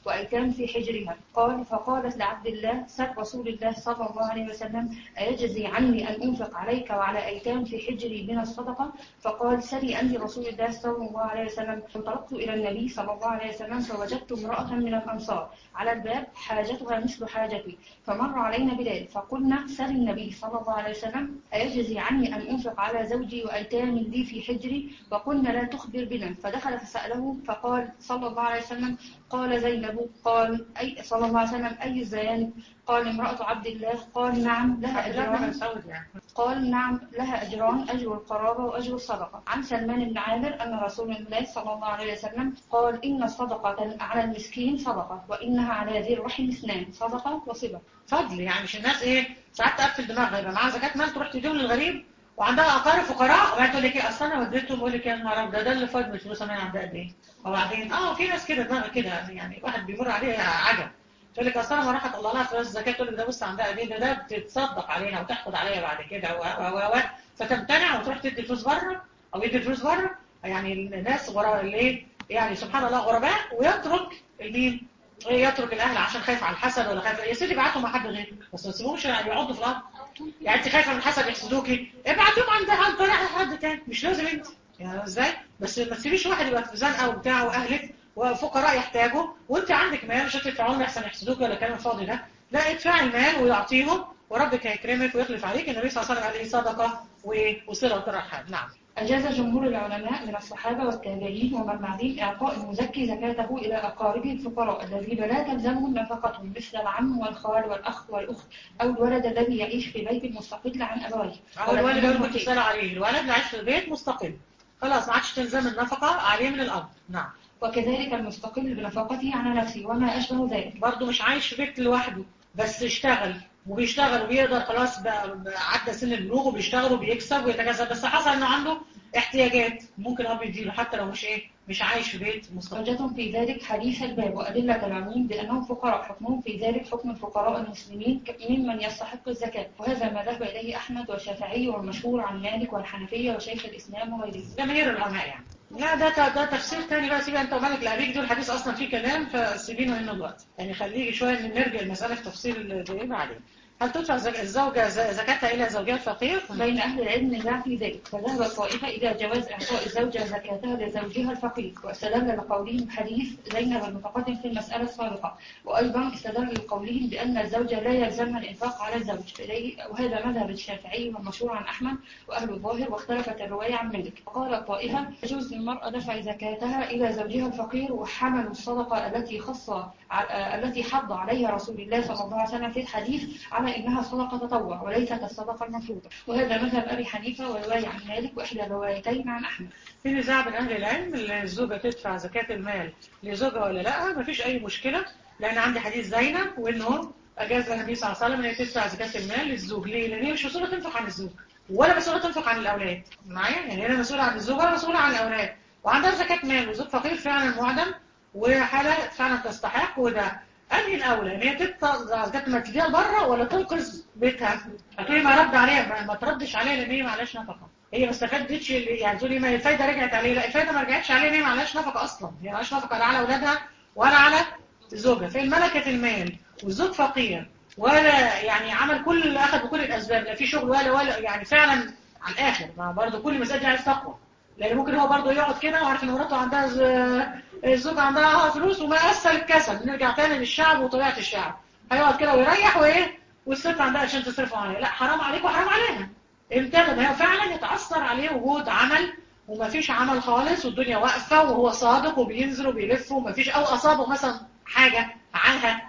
وأيتام في حجرها قال فقالت لعبد الله سل رسول الله صلى الله عليه وسلم أيجزي عني أن أنفق عليك وعلى أيتام في حجري من الصدقة فقال سلي أنت رسول الله صلى الله عليه وسلم فانطلقت إلى النبي صلى الله عليه وسلم فوجدت امرأة من الأنصار على الباب حاجتها مثل حاجتي فمر علينا بلال فقلنا سل النبي صلى الله عليه وسلم أيجزي عني أن أنفق على زوجي وأيتام لي في حجري وقلنا لا تخبر بنا فدخل فسأله فقال صلى الله عليه وسلم قال زينب قال أي صلى الله عليه وسلم أي الزيانب قال امرأة عبد الله قال نعم لها عبد الله بن أجران مسعود يعني قال نعم لها أجران أجر القرابة وأجر الصدقة عن سلمان بن عامر أن رسول الله صلى الله عليه وسلم قال إن الصدقة على المسكين صدقة وإنها على ذي الرحم اثنان صدقة وصلة فضل يعني مش الناس ايه ساعات تقفل دماغها يبقى معاها زكاه مال تروح تديهم للغريب وعندها اقارب فقراء وبعدين تقول لك ايه اصل انا وديتهم بقول لك يا نهار أبيض، ده ده اللي فاض من الفلوس انا عندها قد ايه وبعدين اه في ناس كده دماغها كده يعني واحد بيمر عليه عجب تقول لك اصل انا ما راحت الله لها فلوس الزكاه تقول لك ده بص عندها قد ايه ده ده بتتصدق علينا وتحقد عليا بعد كده و و و و فتمتنع وتروح تدي الفلوس بره او يدي الفلوس بره يعني الناس غرباء اللي ايه يعني سبحان الله غرباء ويترك المين يترك الاهل عشان خايف على الحسد ولا خايف يا سيدي ابعتهم مع حد غيرك بس ما تسيبهمش يقعدوا في الارض يعني انت خايفه من الحسد يحسدوكي ابعتيهم عند حد طلع حد تاني مش لازم انت يعني ازاي بس ما تسيبيش واحد يبقى في زنقه وبتاع واهلك وفقراء يحتاجوا وانت عندك مال مش هتدفعوا احسن يحسدوك ولا كلام فاضي ده لا ادفعي المال ويعطيهم وربك هيكرمك ويخلف عليك النبي صلى الله عليه وسلم قال ايه صدقه وايه وصله الرحم نعم أجاز جمهور العلماء من الصحابة والتابعين ومن بعدهم إعطاء المزكي زكاته إلى أقاربه الفقراء الذين لا تلزمهم نفقتهم مثل العم والخال والأخ والأخت أو الولد الذي يعيش في بيت مستقل عن أبويه أو الولد ولكنه اللي كنت وكيل. تسأل عليه الولد اللي عايش في البيت مستقل خلاص ما عادش تلزم النفقة عليه من الأب نعم وكذلك المستقل بنفقته على نفسه وما أشبه ذلك برضه مش عايش في بيت لوحده بس اشتغل وبيشتغل وبيقدر خلاص بقى بقى عدى سن البلوغ وبيشتغل وبيكسب ويتكسب بس حصل انه عنده احتياجات ممكن اب يديله حتى لو مش ايه مش عايش في بيت مستقل حجة في ذلك حديث الباب وأدلة العموم بأنهم فقراء حكمهم في ذلك حكم الفقراء المسلمين ك- ممن يستحق الزكاة وهذا ما ذهب إليه أحمد والشافعي والمشهور عن مالك والحنفية وشيخ الإسلام وغيره جماهير العلماء يعني لا ده ت- ده تفسير تاني بقى سيبها انت ومالك لابيك دول الحديث اصلا فيه كلام فسيبينه هنا دلوقتي يعني خليه شويه نرجع المساله في تفصيل الايه بعدين هل تدفع زك- الزوجه ز- زكاتها الى زوجها الفقير؟ بين أهل العلم نزاع في ذلك فذهب الطائفة إلى جواز إعطاء الزوجة زكاتها لزوجها الفقير واستدل لقولهم حديث زينب المتقدم في المسألة السابقة وأيضا استدل لقولهم بأن الزوجة لا يلزمها الإنفاق على الزوج إليه وهذا مذهب الشافعي والمشهور عن أحمد وأهل الظاهر واختلفت الرواية عن مالك وقال الطائفة يجوز للمرأة دفع زكاتها إلى زوجها الفقير وحمل الصدقة التي خص ع- التي حض عليها رسول الله صلى الله عليه وسلم في الحديث على إنها صدقة تطوع وليست الصدقة المفروضة وهذا مذهب أبي حنيفة ورواية عن مالك وإحدى الروايتين عن أحمد في نزاع بين اهل العلم اللي الزوجه تدفع زكاه المال لزوجها ولا لا مفيش اي مشكله لان عندي حديث زينب وانه اجاز النبي صلى الله عليه وسلم ان هي تدفع زكاه المال للزوج ليه؟ لان هي مش مسؤوله تنفق عن الزوج ولا مسؤوله تنفق عن الاولاد معايا يعني هي مسؤوله عن الزوج ولا مسؤوله عن الاولاد وعندها زكاه مال وزوج فقير فعلا معدم وحاله فعلا تستحق وده انهي الاولى ان هي تدفع زكاه المال تديها لبره ولا تنقذ بيتها؟ هتقولي ما رد عليها ما- ما تردش عليها لان هي معلهاش نفقه هي ما استفادتش يعني تقولي ما الفايده رجعت عليه لا الفايده ما رجعتش عليه لان هي معلهاش نفقه اصلا هي معلهاش نفقه لا على اولادها ولا على زوجها فإن ملكت المال والزوج فقير ولا يعني عمل كل اخذ بكل الاسباب لا في شغل ولا ولا يعني فعلا على الاخر ما برضه كل مسألة دي عايز تقوى لان ممكن هو برضه يقعد كده وعارف ان مراته عندها ز- الزوج عندها فلوس وما اسهل الكسل نرجع تاني للشعب وطبيعه الشعب هيقعد كده ويريح وايه والست عندها عشان تصرفوا عليه لا حرام عليك وحرام عليها امتى ده هو فعلا يتاثر عليه وجود عمل ومفيش عمل خالص والدنيا واقفه وهو صادق وبينزل وبيلف ومفيش او اصابه مثلا حاجه عنها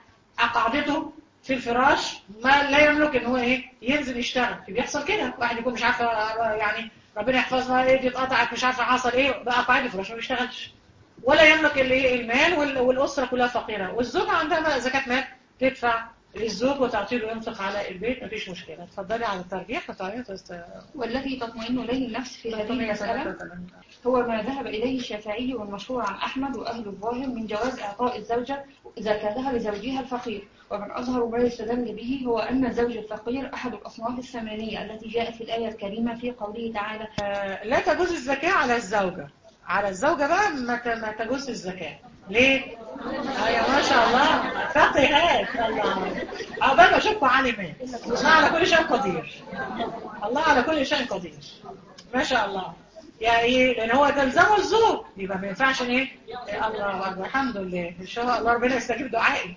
قعدته في الفراش ما لا يملك ان هو ايه ينزل يشتغل بيحصل كده واحد يكون مش عارفه يعني ربنا يحفظها ايه دي اتقطعت مش عارفه حصل ايه بقى قاعد في الفراش ما بيشتغلش ولا يملك الايه المال وال- والاسره كلها فقيره والزوجه عندها بقى زكاه مال تدفع للزوج وتعطي له ينفق على البيت مفيش مشكله اتفضلي على الترجيح وتعالي تست... والذي تطمئن إليه النفس في هذه المسألة هو ما ذهب إليه الشافعي والمشهور عن أحمد وأهل الظاهر من جواز إعطاء الزوجة زكاتها لزوجها الفقير ومن أظهر ما يستدل به هو أن الزوج الفقير أحد الأصناف الثمانية التي جاءت في الآية الكريمة في قوله تعالى آه، لا تجوز الزكاة على الزوجة على الزوجة بقى ما ت- ما تجوز الزكاة ليه؟ ايوه ما شاء الله فقهات الله عقبال ما اشوفكم عالمات الله على كل شيء قدير الله على كل شيء قدير ما شاء الله يعني لان هو تلزمه الزوج يبقى ما ينفعش ايه إيه الله اكبر الحمد لله ان شاء الله ربنا يستجيب دعائي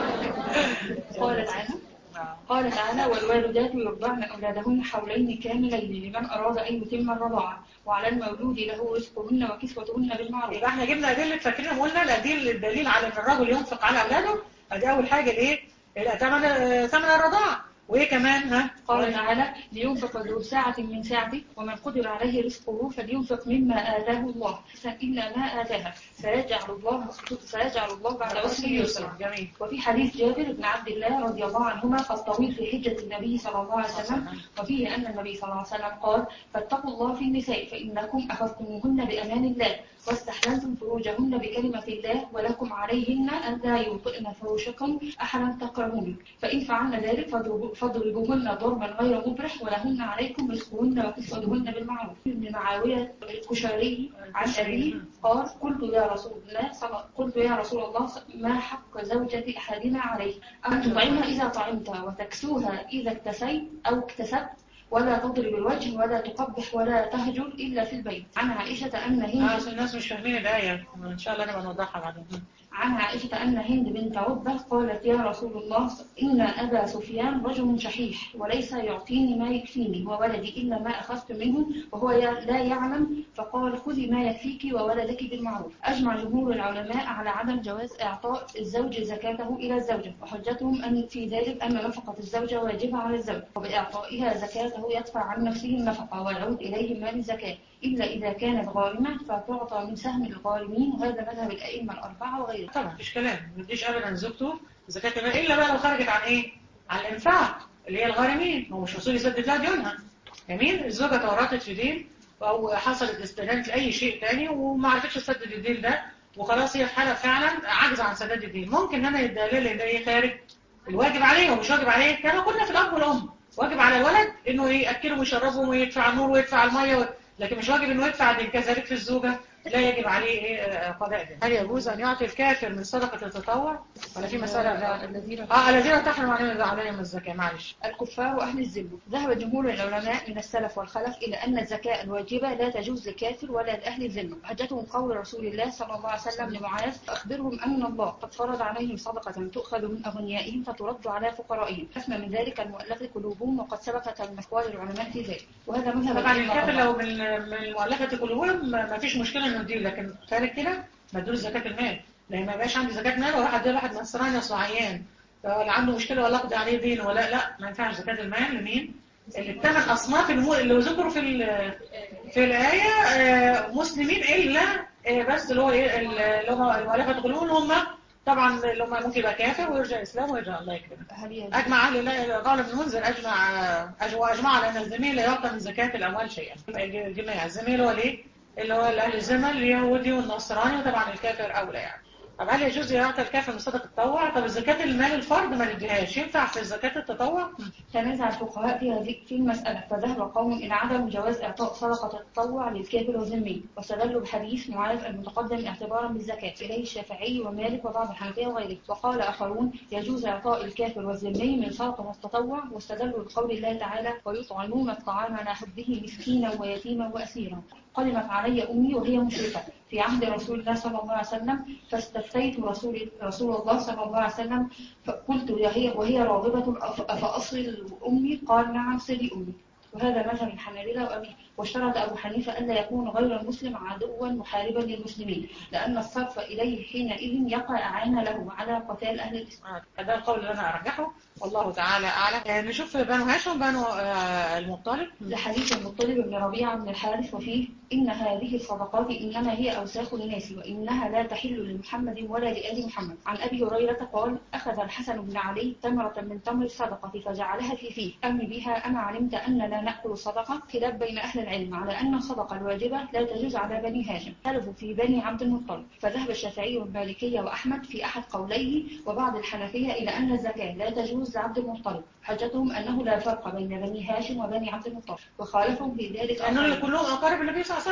قال تعالى آه. قال تعالى والوالدات يرضعن أولادهن حولين كاملين لمن أراد أن يتم الرضاعة وعلى المولود له رزقهن وكسوتهن بالمعروف يبقى احنا جبنا ادله فاكرين قلنا الادله الدليل على ان الرجل ينفق على اولاده ادي اول حاجه الايه ثمن ثمن الرضاعه وايه كمان ها قال تعالى لينفق ذو ساعة من ساعته ومن قدر عليه رزقه فلينفق مما آتاه الله إلا ما آتاها سيجعل الله سيجعل الله بعد عسر يسرا جميل وفي حديث جابر بن عبد الله رضي الله عنهما الطويل في حجة النبي صلى الله عليه وسلم وفيه أن النبي صلى الله عليه وسلم قال فاتقوا الله في النساء فإنكم أخذتموهن بأمان الله واستحللتم فروجهن بكلمة الله ولكم عليهن أن لا يوطئن فروشكم أحدا تكرهون فإن فعلن ذلك فاضربو- فاضربوهن ضربا غير مبرح ولهن عليكم رزقهن وكسوتهن بالمعروف ابن معاوية الكشري عن أبيه قال قلت يا رسول الله صلى قلت يا رسول الله ما حق زوجة أحدنا عليه أن تطعمها إذا طعمت وتكسوها إذا اكتسيت أو اكتسبت ولا تضرب الوجه ولا تقبح ولا تهجر إلا في البيت عن عائشة أن اه هند عشان الناس مش فاهمين الايه ان شاء الله نبقى نوضحها بعدين عن عائشة أن هند بنت عتبة قالت يا رسول الله إن أبا سفيان رجل شحيح وليس يعطيني ما يكفيني وولدي إلا ما أخذت منه وهو ي- لا يعلم فقال خذي ما يكفيك وولدك بالمعروف أجمع جمهور العلماء على عدم جواز إعطاء الزوج زكاته إلى الزوجة وحجتهم أن في ذلك أن نفقة الزوجة واجبة على الزوج وبإعطائها زكاته يدفع عن نفسه النفقة ويعود إليه مال الزكاة إلا إذا كانت غارمة فتعطى من سهم الغارمين وهذا مذهب الأئمة الأربعة وغيرهم طبعا مفيش كلام ما يديش ابدا زوجته زكاه المال الا بقى لو خرجت عن ايه عن الانفاق اللي هي الغارمين هو مش وصول يسدد لها ديونها جميل الزوجه تورطت في دين او حصلت استدانه لاي شيء تاني وما عرفتش تسدد الدين ده وخلاص هي في حاله فعلا عاجزه عن سداد الدين ممكن ان انا يديها لها ان هي خارج الواجب عليه ومش واجب عليه كما قلنا في الاب والام واجب على الولد انه ياكله ويشربه ويدفع النور ويدفع الميه و... لكن مش واجب انه يدفع دين كذلك في الزوجه لا يجب عليه ايه آه، قضاء دين هل يجوز ان يعطي الكافر من صدقه التطوع ولا في مساله الذين اه الذين تحرم عليهم عليهم الزكاه معلش الكفار وأهل الذمة ذهب جمهور العلماء من السلف والخلف إلى أن الزكاة الواجبة لا تجوز لكافر ولا لأهل الذمة حجتهم قول رسول الله صلى الله عليه وسلم لمعاذ فأخبرهم أن الله قد فرض عليهم صدقة تؤخذ من أغنيائهم فترد على فقرائهم أثنى من ذلك المؤلفة قلوبهم وقد سبقت المقوال العلماء في ذلك وهذا مذهب طبعا الأئمة الكافر الأربعة. لو من من المؤلفه قلوبهم ما ما فيش مشكله انه يدير لكن خارج كده ما ادوش زكاه المال لان ما يبقاش عندي زكاه مال واروح ادي واحد نصراني اصله عيان ولا عنده مشكله ولا اقضي عليه دين ولا لا ما ينفعش زكاه المال لمين؟ اللي الثمان اصناف الم- اللي ذكروا في ال- في الايه آه، مسلمين الا آه، بس اللي هو ايه اللي هم المؤلفه قلوبهم هم طبعا اللي هم ممكن يبقى كافر ويرجع اسلام ويرجع الله يكرمه هل يجوز أجمع أهل الله قال ابن منذر أجمع أج- وأجمع على أن الزميل لا يعطى من زكاة الأموال شيئا الجماع الزميل هو ليه؟ اللي هو أهل الزمن اليهودي والنصراني وطبعا الكافر أولى يعني طب هل يجوز يعطى الكافر من صدقة التطوع؟ طب الزكاة المال الفرد ما نديهاش ينفع في زكاة التطوع؟ تنازع الفقهاء في هذه في المسألة فذهب قوم إلى عدم جواز إعطاء صدقة التطوع للكافر والذمي واستدلوا بحديث معاذ المتقدم اعتبارا بالزكاة إليه الشافعي ومالك وبعض الحنفية وغيره وقال آخرون يجوز إعطاء الكافر والذمي من صدقة التطوع واستدلوا بقول الله تعالى ويطعمون الطعام على حبه مسكينا ويتيما وأسيرا قدمت علي أمي وهي مشركة في عهد رسول الله صلى الله عليه وسلم فاستفتيت رسول رسول الله صلى الله عليه وسلم فقلت يا هي وهي راغبة أف- أفأصل أمي قال نعم صلي أمي وهذا مذهب الحنابلة وأبي واشترط أبو حنيفة ألا يكون غير المسلم عدوا محاربا للمسلمين لأن الصرف إليه حينئذ يقع أعان له على قتال أهل الإسلام هذا القول اللي أنا أرجحه والله تعالى أعلم آه، نشوف بنو هاشم بنو آه، المطلب لحديث المطلب بن ربيعة بن الحارث وفيه إن هذه الصدقات إنما هي أوساخ الناس وإنها لا تحل لمحمد ولا لآل محمد عن أبي هريرة قال أخذ الحسن بن علي تمرة من تمر الصدقة فجعلها في فيه أرمي بها أما علمت أن لا نأكل صدقة خلاف بين أهل العلم على أن الصدقة الواجبة لا تجوز على بني هاشم خلفوا في بني عبد المطلب فذهب الشافعي والمالكية وأحمد في أحد قوليه وبعض الحنفية إلى أن الزكاة لا تجوز لعبد المطلب حجتهم أنه لا فرق بين بني هاشم وبني عبد المطلب وخالفهم في ذلك لأنه آخرين. كلهم أقارب النبي صلى الله عليه وسلم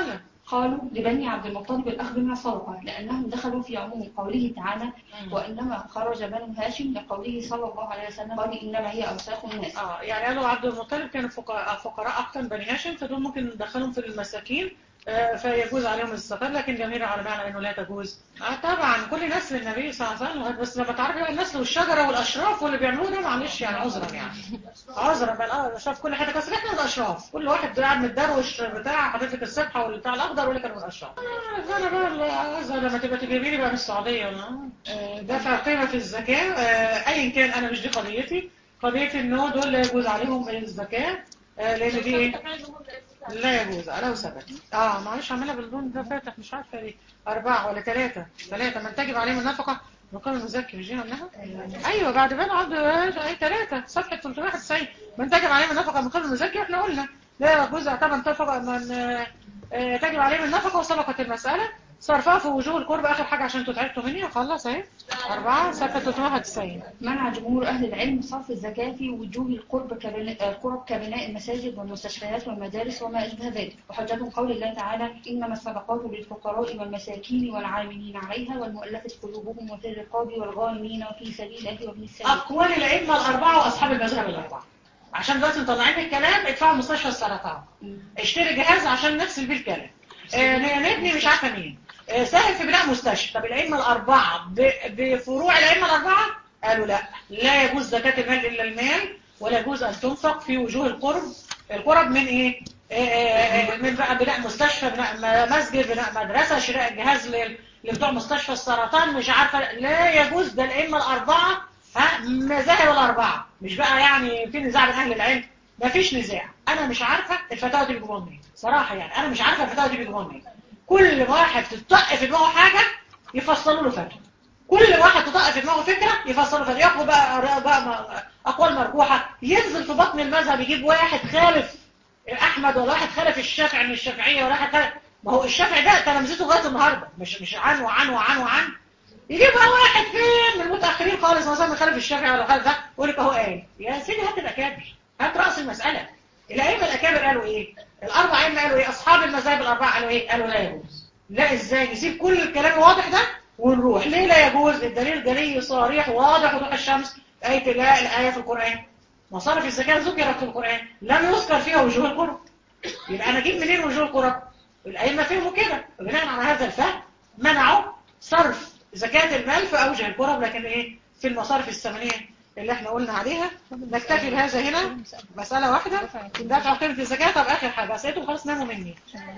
قالوا لبني عبد المطلب الأخذ من الصدقة لأنهم دخلوا في عموم قوله تعالى مم. وإنما خرج بنو هاشم لقوله صلى الله عليه وسلم قال إنما هي أوساخ الناس اه يعني قالوا عبد المطلب كانوا فقراء, فقراء اكتر من بني هاشم فدول ممكن ندخلهم في المساكين آه، فيجوز عليهم الزكاة لكن جماهير العلماء على انه لا تجوز اه طبعا كل نسل النبي صلى الله عليه وسلم بس لما تعرفي بقى النسل والشجره والاشراف واللي بيعملوه ده معلش يعني عذرا يعني عذرا بقى اه الاشراف كل حته بس احنا من الاشراف كل واحد قاعد متدروش بتاع حاطط لك السبحه والبتاع الاخضر ولا كان من الاشراف آه، انا بقى العذر لما تبقى تجيبي لي بقى من السعوديه ولا آه، دفع قيمه في الزكاه آه، ايا كان انا مش دي قضيتي قضيه انه دول لا يجوز عليهم الزكاه آه، لان دي ايه لا يجوز لو ثبت اه معلش عاملها باللون ده فاتح مش عارفه ليه أربعة ولا ثلاثة ثلاثة من تجب عليهم النفقة مقام المذكر جينا قلناها أيوة بعد بين عبد أي ثلاثة صفحة 391 من تجب عليهم النفقة مقام المذكر احنا قلنا لا يجوز طبعا نفقة من آه، آه، تجب عليهم النفقة وسبقت المسألة صرفها في وجوه القرب آخر حاجة عشان انتوا تعبتوا مني خلص اهي أربعة صفحة 391 منع جمهور أهل العلم صرف الزكاة في وجوه القرب كبناء, القرب كبناء المساجد والمستشفيات والمدارس وما أشبه ذلك وحجتهم قول الله تعالى إنما الصدقات للفقراء والمساكين والعاملين عليها والمؤلفة قلوبهم وفي الرقاب والغارمين وفي سبيل الله وابن السبيل أقوال الأئمة الأربعة وأصحاب المذهب الأربعة عشان دلوقتي مطلعين الكلام ادفعوا مستشفى السرطان اشتري جهاز عشان نغسل بيه الكلام آه، نبني مش عارفه مين آه، ساهم في بناء مستشفى طب الأئمة الأربعة ب- بفروع الأئمة الأربعة قالوا لا لا يجوز زكاة المال إلا المال ولا يجوز أن تنفق في وجوه القرب القرب من إيه؟ آه، آه، آه، من بقى بناء مستشفى بناء م- مسجد بناء مدرسة شراء جهاز لل- لبتوع مستشفى السرطان مش عارفة لا يجوز ده الأئمة الأربعة ها مذاهب الأربعة مش بقى يعني في نزاع بين أهل العلم مفيش نزاع أنا مش عارفة الفتاوى دي بيجيبوها منين صراحة يعني أنا مش عارفة الفتاوى دي بيجيبوها منين كل واحد تطق في دماغه حاجة يفصلوا له فتوى كل واحد تطق في دماغه فكرة يفصلوا فتوى ياخدوا بقى, بقى م- أقوال مرجوحة ينزل في بطن المذهب يجيب واحد خالف أحمد ولا واحد خالف الشافعي من الشافعية ولا واحد خالف ما هو الشافعي ده تلامذته لغاية النهاردة مش مش عن وعن وعن وعن يجيب بقى واحد فين من المتأخرين خالص مثلا من خالف الشافعي ولا خالف ده يقول لك اهو قال يا سيدي هات الأكابر هات رأس المسألة الأئمة الأكابر قالوا إيه الأربع أئمة قالوا إيه أصحاب المذاهب الأربعة قالوا إيه قالوا لا يجوز لا إزاي نسيب كل الكلام الواضح ده ونروح ليه لا يجوز الدليل جلي صريح واضح وضوح الشمس آية الله الآية في القرآن مصارف الزكاة ذكرت في القرآن لم يذكر فيها وجوه القرب يبقى أنا أجيب منين وجوه القرب الأئمة فهموا كده وبناء على هذا الفهم منعوا صرف زكاة المال في أوجه القرب لكن إيه في المصارف الثمانية اللي احنا قلنا عليها نكتفي بهذا هنا مسألة واحدة دفع قيمة الزكاة طب آخر حاجة أسئلتهم خلاص ناموا مني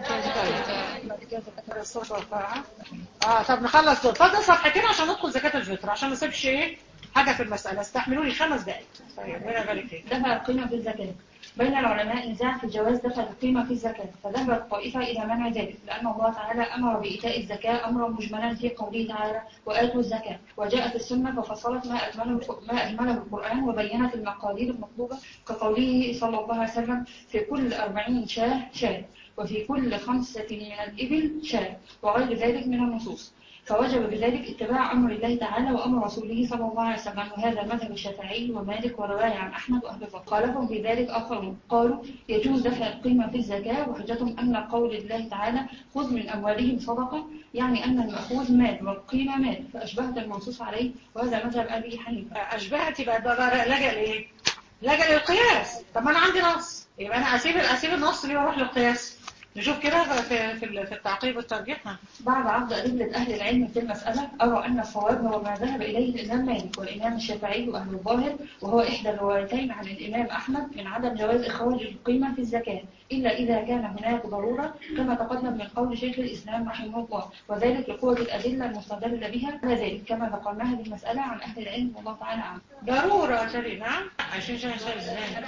اه طب نخلص دول فاضل صفحتين عشان ندخل زكاة الفطر عشان ما نسيبش ايه حاجة في المسألة استحملوني خمس دقايق طيب ربنا يبارك فيك دفع القيمة في الزكاة بين العلماء نزاع في جواز دفع القيمة في الزكاة فذهبت طائفة إلى منع ذلك لأن الله تعالى أمر بإيتاء الزكاة أمرا مجملا في قوله تعالى وآتوا الزكاة وجاءت السنة ففصلت ما أجمله, ما أجمله القرآن وبينت المقادير المطلوبة كقوله صلى الله عليه وسلم في كل أربعين شاه شاه وفي كل خمسة من الإبل شاه وغير ذلك من النصوص فوجب بذلك اتباع أمر الله تعالى وأمر رسوله صلى الله عليه وسلم وهذا مذهب الشافعي ومالك ورواية عن أحمد وأهل الفقه خالفهم في ذلك آخرون قالوا يجوز دفع القيمة في الزكاة وحجتهم أن قول الله تعالى خذ من أموالهم صدقة يعني أن المأخوذ مال والقيمة مال فأشبهت المنصوص عليه وهذا مذهب أبي حنيفة أشبهت يبقى ده بقى لجأ لإيه؟ لجأ للقياس طب ما أنا عندي نص يبقى أنا أسيب أسيب النص ليه وأروح للقياس نشوف كده في في في التعقيب والترجيح ها. بعد عرض أدلة أهل العلم في المسألة أرى أن الصواب هو ما ذهب إليه الإمام مالك والإمام الشافعي وأهل الظاهر وهو إحدى الروايتين عن الإمام أحمد من عدم جواز إخراج القيمة في الزكاة إلا إذا كان هناك ضرورة كما تقدم من قول شيخ الإسلام رحمه الله وذلك لقوة الأدلة المستدل بها على ذلك كما ذكرناها في المسألة عن أهل العلم والله تعالى أعلم ضرورة شريف نعم عشان شيء شيء ازاي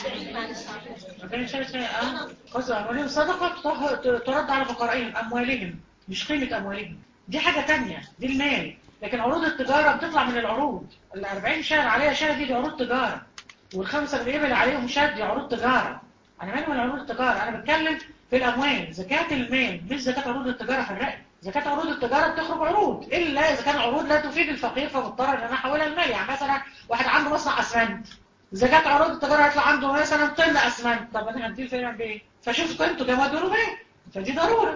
عشان شيء شيء اه قصد أموالهم صدقة تطه- ترد على فقرائهم أموالهم مش قيمة أموالهم دي حاجة تانية دي المال لكن عروض التجارة بتطلع من العروض ال 40 شهر عليها شهر دي, دي عروض تجارة والخمسة اللي اللي عليهم شهر دي عروض تجارة أنا مالي من عروض التجارة أنا بتكلم في الأموال زكاة المال مش زكاة عروض التجارة في الرأي زكاة عروض التجارة بتخرج عروض إلا إذا كان عروض لا تفيد الفقير فمضطر إن أنا أحولها المال يعني مثلا واحد عنده مصنع أسمنت زكاة عروض التجارة هيطلع عنده مثلا طن أسمنت طب أنا هديه فين بإيه؟ فشوف قيمته كام ودوره بيه فدي ضرورة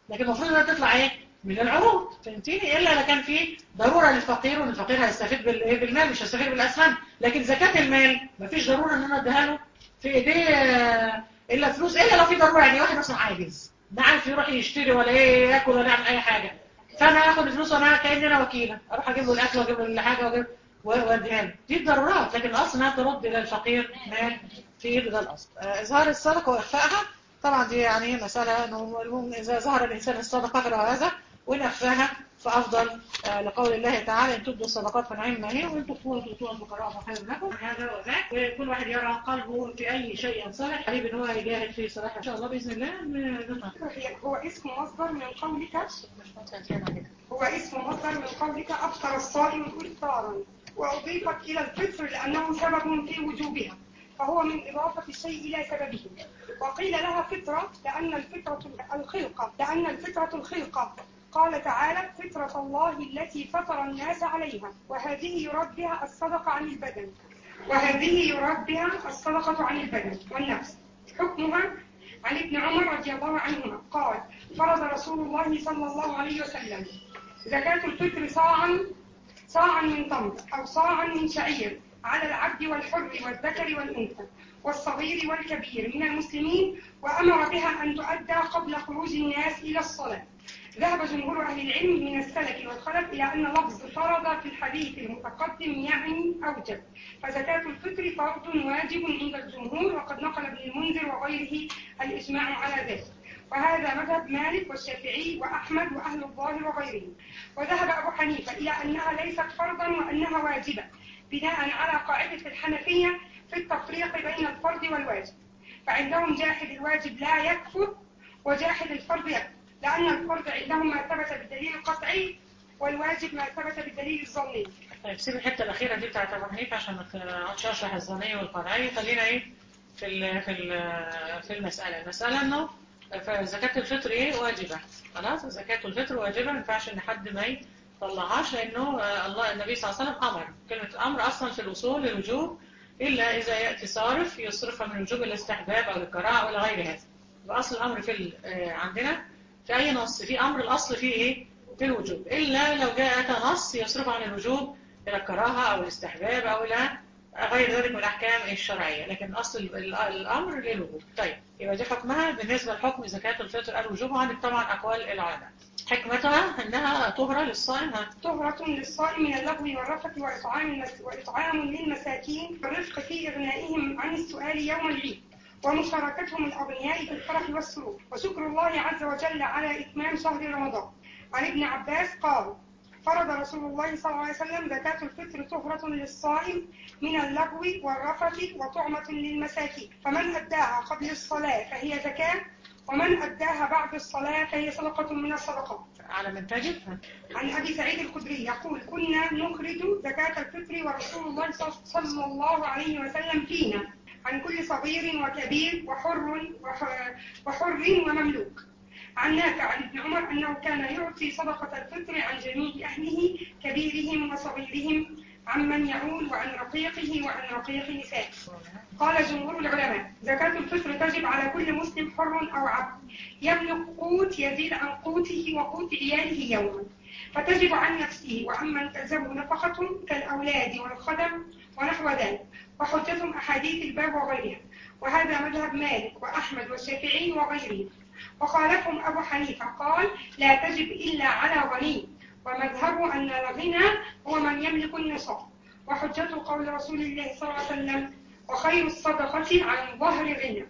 لكن المفروض انها تطلع ايه من العروض فهمتيني الا اذا كان في ضروره للفقير وان الفقير هيستفيد بالايه بالمال مش هيستفيد بالاسهم لكن زكاه المال مفيش ضروره ان انا اديها له في ايديه آه، الا فلوس الا لو في ضروره يعني واحد مثلا عاجز ما عارف يروح يشتري ولا ايه ياكل ولا يعمل اي حاجه فانا هاخد الفلوس وانا كاني انا وكيله اروح اجيب له الاكل واجيب له الحاجه واجيب واديها له دي الضرورات لكن الاصل انها ترد الى الفقير مال في ايده ده الاصل آه، اظهار الصدقه واخفائها طبعا دي يعني مساله انه المهم اذا ظهر الانسان الصدقه فله هذا وان اخفاها فافضل آه، لقول الله تعالى ان تبدوا الصدقات فنعم ما هي وان تخفوها تؤتوها الفقراء فخير لكم هذا وذاك وكل واحد يرى قلبه في اي شيء صالح حبيب ان هو يجاهد في صلاح ان شاء الله باذن الله نطلع هو اسم مصدر من قولك مش متأكدة كده هو اسم مصدر من قولك أفطر الصائم إفطارا وأضيفت إلى الفطر لأنه سبب في وجوبها فهو من إضافة الشيء إلى سببه وقيل لها فطرة لأن الفطرة الخلقة لأن الفطرة الخلقة قال تعالى فطرة الله التي فطر الناس عليها وهذه يراد بها الصدقة عن البدن وهذه يراد بها الصدقة عن البدن والنفس حكمها عن ابن عمر رضي الله عنهما قال فرض رسول الله صلى الله عليه وسلم زكاة الفطر صاعا صاعا من تمر أو صاعا من شعير على العبد والحر والذكر والأنثى والصغير والكبير من المسلمين وأمر بها أن تؤدى قبل خروج الناس إلى الصلاة ذهب جمهور أهل العلم من السلف والخلف إلى أن لفظ فرض في الحديث المتقدم يعني أوجب فزكاة الفطر فرض واجب عند الجمهور وقد نقل ابن المنذر وغيره الإجماع على ذلك وهذا مذهب مالك والشافعي وأحمد وأهل الظاهر وغيرهم وذهب أبو حنيفة إلى أنها ليست فرضا وأنها واجبة بناء على قاعدة الحنفية في التفريق بين الفرض والواجب فعندهم جاحد الواجب لا يكفر وجاحد الفرض يكفر لأن الفرض عندهم ما ثبت بالدليل القطعي والواجب ما ثبت بالدليل الظني طيب سيب الحته الاخيره دي بتاعت ابو حنيفه عشان ما تقعدش اشرح الظنيه والقطعيه خلينا ايه في ال في ال في المساله المساله انه فزكاه الفطر ايه واجبه خلاص زكاه الفطر واجبه ما ينفعش ان حد ما يطلعهاش لانه آه، الله النبي صلى الله عليه وسلم امر كلمه امر اصلا في الوصول للوجوب الا اذا ياتي صارف يصرفها من الوجوب الى الاستحباب او الكراهه او الى غير هذا يبقى اصل الامر في ال- آه، عندنا في اي نص في امر الاصل فيه ايه في الوجوب الا لو جاء اتى نص يصرف عن الوجوب الى الكراهه او الاستحباب او الى غير ذلك من الاحكام الشرعيه لكن اصل ال- ال- الامر للوجوب طيب يبقى دي حكمها بالنسبه لحكم زكاه الفطر الوجوب وعندك طبعا اقوال العلماء حكمتها انها طهره للصائم ها طهرة للصائم من اللغو والرفث وإطعام المس... وإطعام للمساكين والرفق في إغنائهم عن السؤال يوم العيد ومشاركتهم الأغنياء في الفرح والسرور وشكر الله عز وجل على إتمام شهر رمضان عن ابن عباس قال فرض رسول الله صلى الله عليه وسلم زكاة الفطر طهرة للصائم من اللغو والرفث وطعمة للمساكين فمن أداها قبل الصلاة فهي زكاة ومن أداها بعد الصلاة فهي صدقة من الصدقات على من تجد ها. عن أبي سعيد الخدري يقول كنا نخرج زكاة الفطر ورسول الله صلى الله عليه وسلم فينا عن كل صغير وكبير وحر وح- وحر ومملوك عن نافع عن ابن عمر أنه كان يعطي صدقة الفطر عن جميع أهله كبيرهم وصغيرهم عمن يعول وعن رقيقه وعن رقيق نسائه قال جمهور العلماء زكاة الفطر تجب على كل مسلم حر أو عبد يملك قوت يزيد عن قوته وقوت عياله يوما فتجب عن نفسه وعمن تلزمه نفقة كالأولاد والخدم ونحو ذلك وحجتهم أحاديث الباب وغيرها وهذا مذهب مالك وأحمد والشافعي وغيرهم وخالفهم أبو حنيفة قال لا تجب إلا على غني ومذهبه أن الغنى هو من يملك النصاب وحجته قول رسول الله صلى الله عليه وسلم وخير الصدقة عن ظهر غنى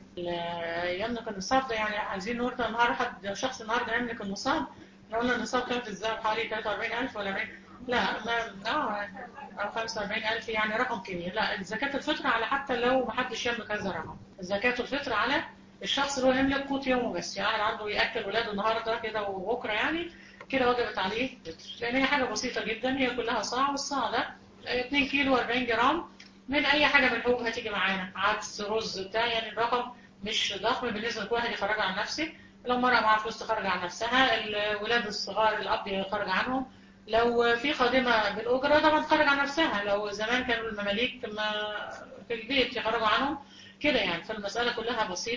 ال- يملك النصاب ده يعني عايزين نقول ده النهارده حد شخص النهارده يملك النصاب احنا قلنا النصاب كام في الذهب حوالي 43000 ولا 100 لا ما اه او 45000 يعني رقم كبير لا زكاة الفطر على حتى لو ما حدش يملك هذا الرقم زكاة الفطر على الشخص اللي هو يملك قوت يومه بس يعني عنده ياكل ولاده النهارده كده وبكره يعني كده وجبت عليه فطر لان هي حاجه بسيطه جدا هي كلها صاع والصاع ده 2 كيلو 40 جرام من اي حاجه من الحبوب هتيجي معانا عدس رز بتاع يعني الرقم مش ضخم بالنسبه لكل واحد يخرج عن نفسه لو مرأة معاها فلوس تخرج عن نفسها الولاد الصغار الأب يخرج عنهم لو في خادمة بالأجرة طبعا تخرج عن نفسها لو زمان كانوا المماليك ما في البيت يخرجوا عنهم كده يعني فالمسألة كلها بسيطة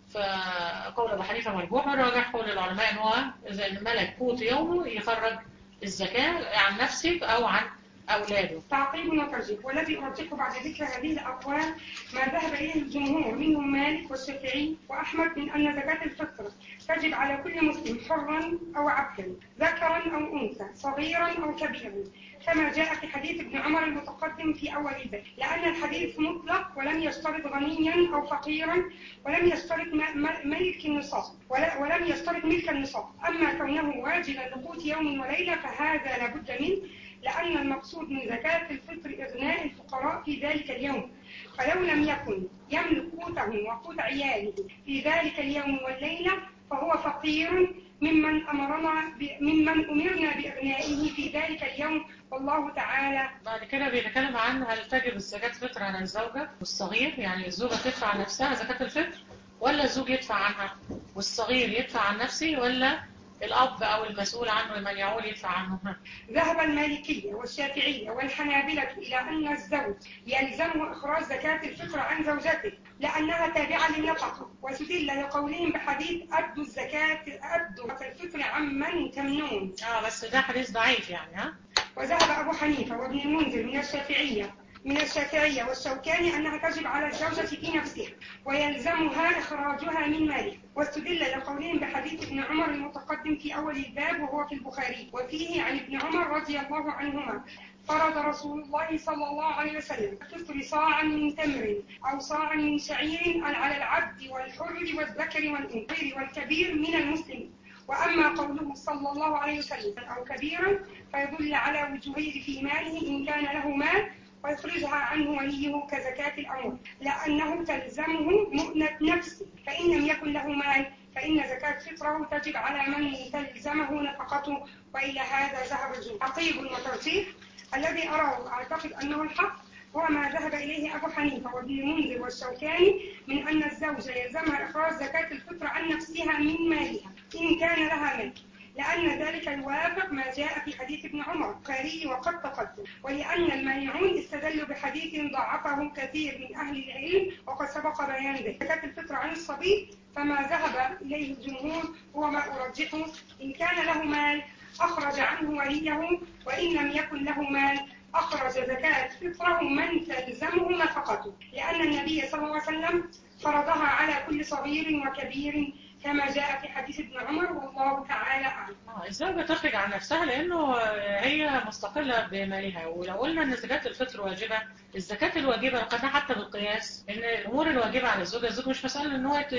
فقول ابو حنيفه مرجوح والراجح قول العلماء ان هو اذا ان ملك قوت يومه يخرج الزكاه عن نفسه او عن اولاده تعقيب وترجيح والذي أرجحه بعد ذكر هذه الأقوال ما ذهب إليه الجمهور منهم مالك والشافعي وأحمد من أن زكاة الفطر تجب على كل مسلم حرا أو عبدا ذكرا أو أنثى صغيرا أو كبيرا كما جاء في حديث ابن عمر المتقدم في أول الباب لأن الحديث مطلق ولم يشترط غنيا أو فقيرا ولم يشترط م- م- ملك النصاب ولا- ولم يشترط ملك النصاب أما كونه واجبا لقوت يوم وليلة فهذا لابد منه لأن المقصود من زكاة الفطر إغناء الفقراء في ذلك اليوم فلو لم يكن يملك قوته وقوت عياله في ذلك اليوم والليلة فهو فقير ممن أمرنا ب... ممن أمرنا بإغنائه في ذلك اليوم والله تعالى بعد كده بيتكلم عن هل تجب الزكاة فطر على الزوجة والصغير يعني الزوجة تدفع عن نفسها زكاة الفطر ولا الزوج يدفع عنها والصغير يدفع عن نفسه ولا الأب أو المسؤول عنه من يعول يدفع عنه ذهب المالكية والشافعية والحنابلة إلى أن الزوج يلزمه إخراج زكاة الفطر عن زوجته لأنها تابعة للنفقة واستدل لقولهم بحديث أدوا الزكاة أدوا الفطر عمن تمنون اه بس ده حديث ضعيف يعني ها وذهب أبو حنيفة وابن المنذر من الشافعية من الشافعية والشوكاني أنها تجب على الزوجة في نفسها ويلزمها إخراجها من مالها واستدل لقولهم بحديث ابن عمر المتقدم في أول الباب وهو في البخاري وفيه عن ابن عمر رضي الله عنهما فرض رسول الله صلى الله عليه وسلم الفطر صاعا من تمر أو صاعا من شعير على العبد والحر والذكر والأنثى والكبير من المسلمين وأما قوله صلى الله عليه وسلم أو كبيرا فيدل على وجوهه في ماله إن كان له مال ويخرجها عنه وليه كزكاة الأمر لأنه تلزمه مؤنة نفسه فإن لم يكن له مال فإن زكاة فطره تجب على من تلزمه نفقته وإلى هذا ذهب الجمهور عقيب وترتيب الذي أراه وأعتقد أنه الحق هو ما ذهب إليه أبو حنيفة وابن المنذر والشوكاني من أن الزوجة يلزمها إخراج زكاة الفطر عن نفسها من مالها إن كان لها مال لأن ذلك يوافق ما جاء في حديث ابن عمر البخاري وقد تقدم ولأن المانعون استدلوا بحديث ضعفه كثير من أهل العلم وقد سبق بيان ذلك زكاة الفطر عن الصبي فما ذهب إليه الجمهور هو ما أرجحه إن كان له مال أخرج عنه وليه وإن لم يكن له مال أخرج زكاة فطره من تلزمه نفقته لأن النبي صلى الله عليه وسلم فرضها على كل صغير وكبير كما جاء في حديث ابن عمر والله تعالى أعلم آه، الزوجة تخرج عن نفسها لأنه آه، هي مستقلة بمالها ولو قلنا أن زكاة الفطر واجبة الزكاة الواجبة قلنا حتى بالقياس أن الأمور الواجبة على الزوجة الزوج مش مسألة أن هو يت-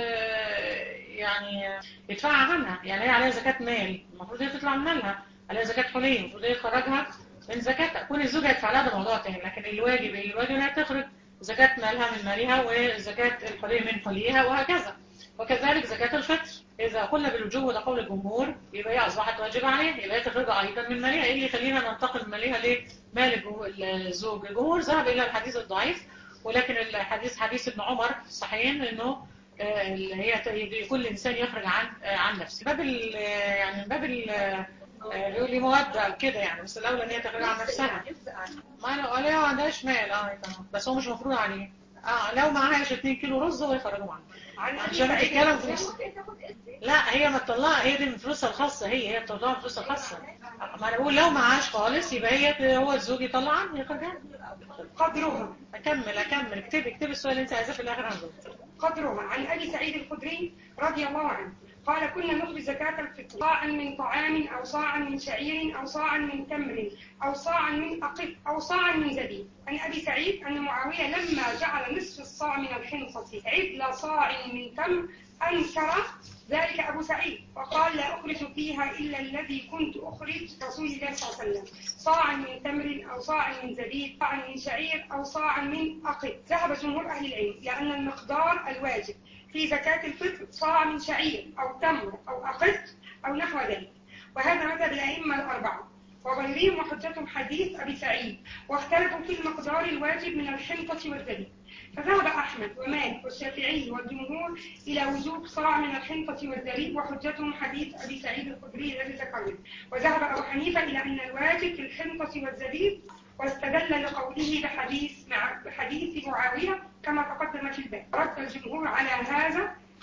يعني يدفعها عنها يعني هي عليها زكاة مال المفروض هي تطلع من مالها عليها زكاة حلي المفروض هي تخرجها من زكاتها كون الزوجة يدفع لها ده موضوع تاني لكن الواجب الواجب أنها تخرج زكاة مالها من مالها وزكاة الحلي من حليها وهكذا وكذلك زكاة الفطر إذا قلنا بالوجوب وده قول الجمهور يبقى هي أصبحت واجبة عليها يبقى هي تخرجها أيضا من مالها إيه اللي يخلينا ننتقل من مالها لمال الجو- الزوج الجمهور ذهب إلى الحديث الضعيف ولكن الحديث حديث ابن عمر صحيحين إنه آه، اللي هي ت- كل إنسان يخرج عن آه، عن نفسه باب ال- يعني من باب ال- آه، يقول لي مودة أو كده يعني بس الأولى إن هي تخرج عن نفسها ما أنا ولا ما عندهاش مال اه تمام بس هو مش مفروض عليه اه لو معهاش 2 كيلو رز هو يخرجهم عنه عن أبي عشان سعيد تتكلم فلوس لا هي ما تطلعها هي دي من فلوسها الخاصة هي هي بتطلعها من فلوسها الخاصة ما انا بقول لو معهاش خالص يبقى هي هو الزوج يطلع عنه يخرج عنه قدرها اكمل اكمل اكتبي اكتبي السؤال اللي انت عايزاه في الاخر عنده قدرها عن أبي سعيد الخدري رضي الله عنه قال كنا نخرج زكاة الفطر صاعا من طعام أو صاعا من شعير أو صاعا من تمر أو صاعا من أقف أو صاعا من زبيب عن أبي سعيد أن معاوية لما جعل نصف الصاع من الحنطة عدل صاع من تمر أنكر ذلك أبو سعيد وقال لا أخرج فيها إلا الذي كنت أخرج رسول الله صلى الله عليه وسلم صاعا من تمر أو صاعا من زبيب صاعا من شعير أو صاعا من أقف ذهب جمهور أهل العلم لأن المقدار الواجب في زكاة الفطر صاع من شعير أو تمر أو أقط أو نحو ذلك وهذا مذهب الأئمة الأربعة وغيرهم وحجتهم حديث أبي سعيد واختلفوا في المقدار الواجب من الحنطة والزبيب فذهب أحمد ومالك والشافعي والجمهور إلى وجوب صاع من الحنطة والزبيب وحجتهم حديث أبي سعيد الخدري الذي ذكرنا وذهب أبو حنيفة إلى أن الواجب في الحنطة والزبيب واستدل لقوله بحديث مع بحديث معاوية كما تقدم في الباب رد الجمهور على هذا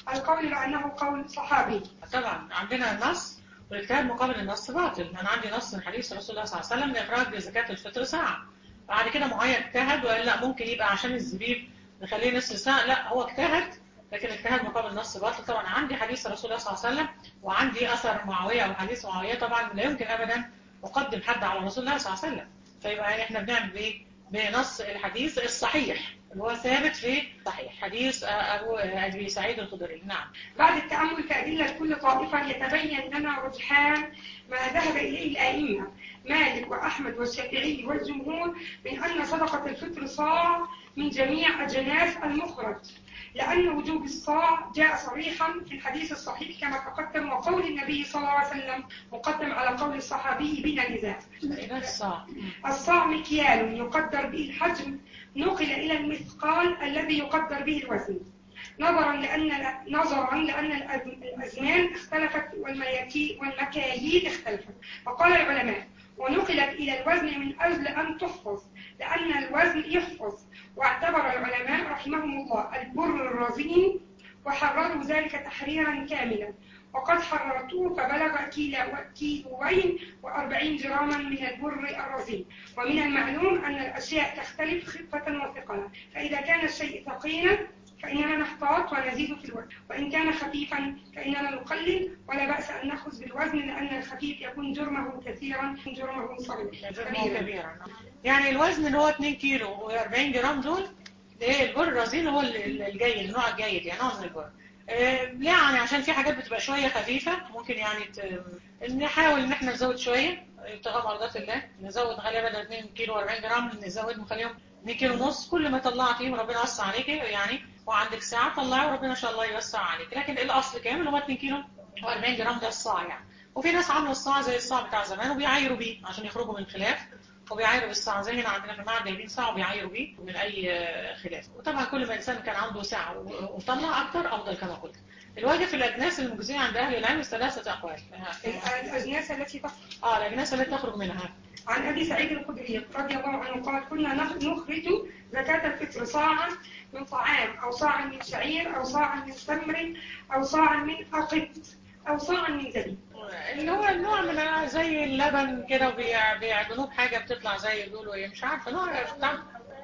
القول بأنه قول صحابي طبعا عندنا النص والاجتهاد مقابل النص باطل انا عندي نص من حديث رسول الله صلى الله عليه وسلم لاخراج زكاه الفطر ساعه بعد كده معين اجتهد وقال لا ممكن يبقى عشان الزبيب نخليه نصف ساعه لا هو اجتهد لكن اجتهاد مقابل النص باطل طبعا عندي حديث رسول الله صلى الله عليه وسلم وعندي اثر معاويه او حديث معاويه طبعا لا يمكن ابدا اقدم حد على رسول الله صلى الله عليه وسلم فيبقى احنا بنعمل بايه بنص الحديث الصحيح اللي هو ثابت في صحيح حديث ابو ابي سعيد الخدري نعم بعد التأمل في أدلة كل طائفة يتبين لنا رجحان ما ذهب إليه الأئمة مالك وأحمد والشافعي والجمهور من أن صدقة الفطر صاع من جميع أجناس المخرج لأن وجوب الصاع جاء صريحا في الحديث الصحيح كما تقدم وقول النبي صلى الله عليه وسلم مقدم على قول الصحابي بلا نزاع إلى الصاع الصاع مكيال يقدر به الحجم نقل إلى المثقال الذي يقدر به الوزن نظرا لأن نظرا لأن الأز- الأزمان اختلفت والمياكي والمكاييل اختلفت فقال العلماء ونقلت إلى الوزن من أجل أن تحفظ لأن الوزن يحفظ واعتبر العلماء رحمهم الله البر الرزين وحرروا ذلك تحريرا كاملا وقد حررته فبلغ كيلو- كيلوين وأربعين جراما من البر الرزين ومن المعلوم أن الأشياء تختلف خفة وثقلا فإذا كان الشيء ثقيلا فإننا نحتاط ونزيد في الوزن وإن كان خفيفا فإننا نقلل ولا بأس أن نأخذ بالوزن لأن الخفيف يكون جرمه كثيرا جرمه صغيرا جرمه كبيرا يعني الوزن اللي هو 2 كيلو و40 جرام دول ايه البر الرزين هو ال- ال- الجيد النوع الجيد يعني نوع من البر آه، يعني عشان في حاجات بتبقى شوية خفيفة ممكن يعني ت... نحاول ان احنا نزود شوية ابتغاء مرضات الله نزود نخليها بدل 2 كيلو 40 جرام نزود نخليهم 2 كيلو ونص كل ما طلعتي وربنا يوسع عليك يعني وعندك ساعة طلعي وربنا ان شاء الله يوسع عليك لكن الاصل كام اللي هو 2 كيلو و40 جرام ده الصاع يعني وفي ناس عامله الصاع زي الصاع بتاع زمان وبيعايروا بيه عشان يخرجوا من الخلاف وبيعايروا بالساعة زي هنا عندنا في المعهد جايبين ساعة وبيعايروا بيه من أي آه، خلاف وطبعا كل ما الإنسان كان عنده ساعة و- وطلع أكتر أفضل كما قلت الواجب في الأجناس المجزية عند أهل العلم ثلاثة أقوال الأجناس التي تخرج اه الأجناس التي تخرج منها عن أبي سعيد الخدري رضي الله عنه قال كنا نخ- نخرج زكاة الفطر صاعا من طعام أو صاعا من شعير أو صاعا من تمر أو صاعا من أقط أو صاعا من زبيب اللي هو النوع من زي اللبن كده وبيعجنوه بحاجة بتطلع زي بيقولوا ايه مش عارفة نوع بتاع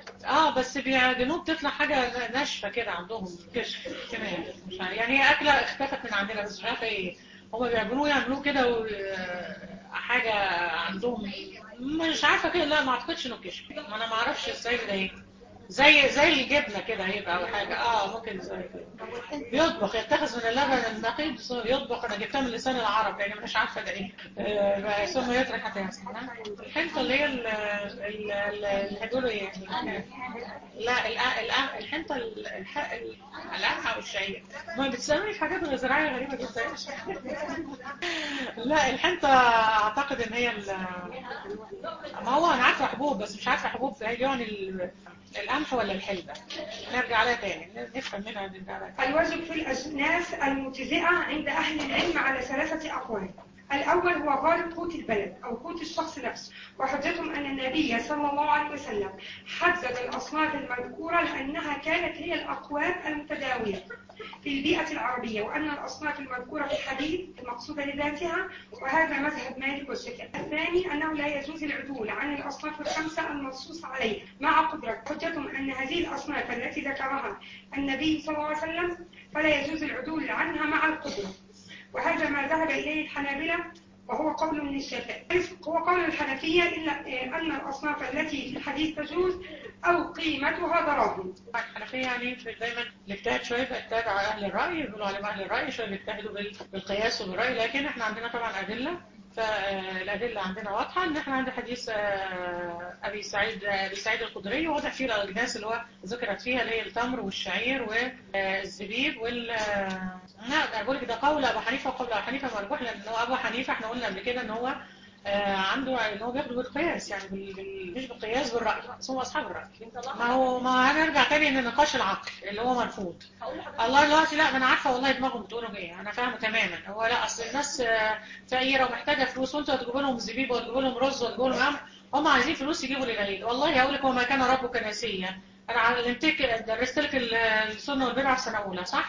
اه بس بيعجنوه بتطلع حاجة ناشفة كده عندهم كشف كمان مش عارف يعني هي أكلة اختفت من عندنا بس مش عارفة ايه هما بيعملوه يعملوه كده و- حاجة عندهم مش عارفة كده لا ما اعتقدش انه كشف ما انا ما اعرفش ازاي ده ايه زي زي الجبنة كده هيبقى او حاجة اه ممكن زي كده بيطبخ يتخذ من اللبن النقي بس يطبخ انا جبتها من لسان العرب يعني مش عارفة ده ايه آه، ثم يطرح حتى يسمع الحنطة اللي هي ال- ال- ال- اللي هيقولوا ايه لا الأ- الأ- الحنطة ال- الح- ال- القمح او الشعير ما بتسمي في حاجات زراعية غريبة جدا لا الحنطة اعتقد ان هي ال- ما هو انا عارفة حبوب بس مش عارفة حبوب هي يعني ال- القمح ولا الحلبة نرجع لها تاني نفهم منها نرجع لها تاني. الواجب في الأجناس المجزئة عند أهل العلم على ثلاثة أقوال الأول هو غالب قوت البلد أو قوت الشخص نفسه وحجتهم أن النبي صلى الله عليه وسلم حدد الأصناف المذكورة لأنها كانت هي الأقوات المتداولة في البيئة العربية وأن الأصناف المذكورة في الحديث المقصودة لذاتها وهذا مذهب مالك والشافعي الثاني أنه لا يجوز العدول عن الأصناف الخمسة المنصوص عليها مع قدرة حجتهم أن هذه الأصناف التي ذكرها النبي صلى الله عليه وسلم فلا يجوز العدول عنها مع القدرة وهذا ما ذهب إليه الحنابلة وهو قول من الشافعي هو قول الحنفية إلا آه، أن الأصناف التي في الحديث تجوز أو قيمتها دراهم الحنفية يعني في دايما الاجتهاد شوية بيجتهد على أهل الرأي يقولوا عليهم أهل الرأي شوية بيجتهدوا بال- بالقياس وبالرأي لكن احنا عندنا طبعا أدلة فالأدلة عندنا واضحة إن احنا عند حديث آه، أبي سعيد أبي سعيد الخدري واضح فيه الأجناس اللي هو ذكرت فيها اللي هي التمر والشعير والزبيب وال آه، لا أنا بقول لك ده قول أبو حنيفة وقول أبو حنيفة مرجوح لأن هو أبو حنيفة احنا قلنا قبل كده إن هو آه، عنده ان هو بياخده بالقياس يعني بال... بال... مش بالقياس بالرأي بس هم أصحاب الرأي ما هو ما هنرجع تاني لنقاش العقل اللي هو مرفوض الله دلوقتي لا ما انا عارفه والله دماغهم بتقولوا ايه انا فاهمه تماما هو لا اصل الناس آه، فقيره ومحتاجه فلوس وانتوا هتجيبوا لهم زبيب وهتجيبوا لهم رز وهتجيبوا لهم قمح هم عايزين فلوس يجيبوا للعيد والله هقول لك هو ما كان ربك ناسيا انا علمتك درست لك ال- السنه والبدعه في سنه اولى صح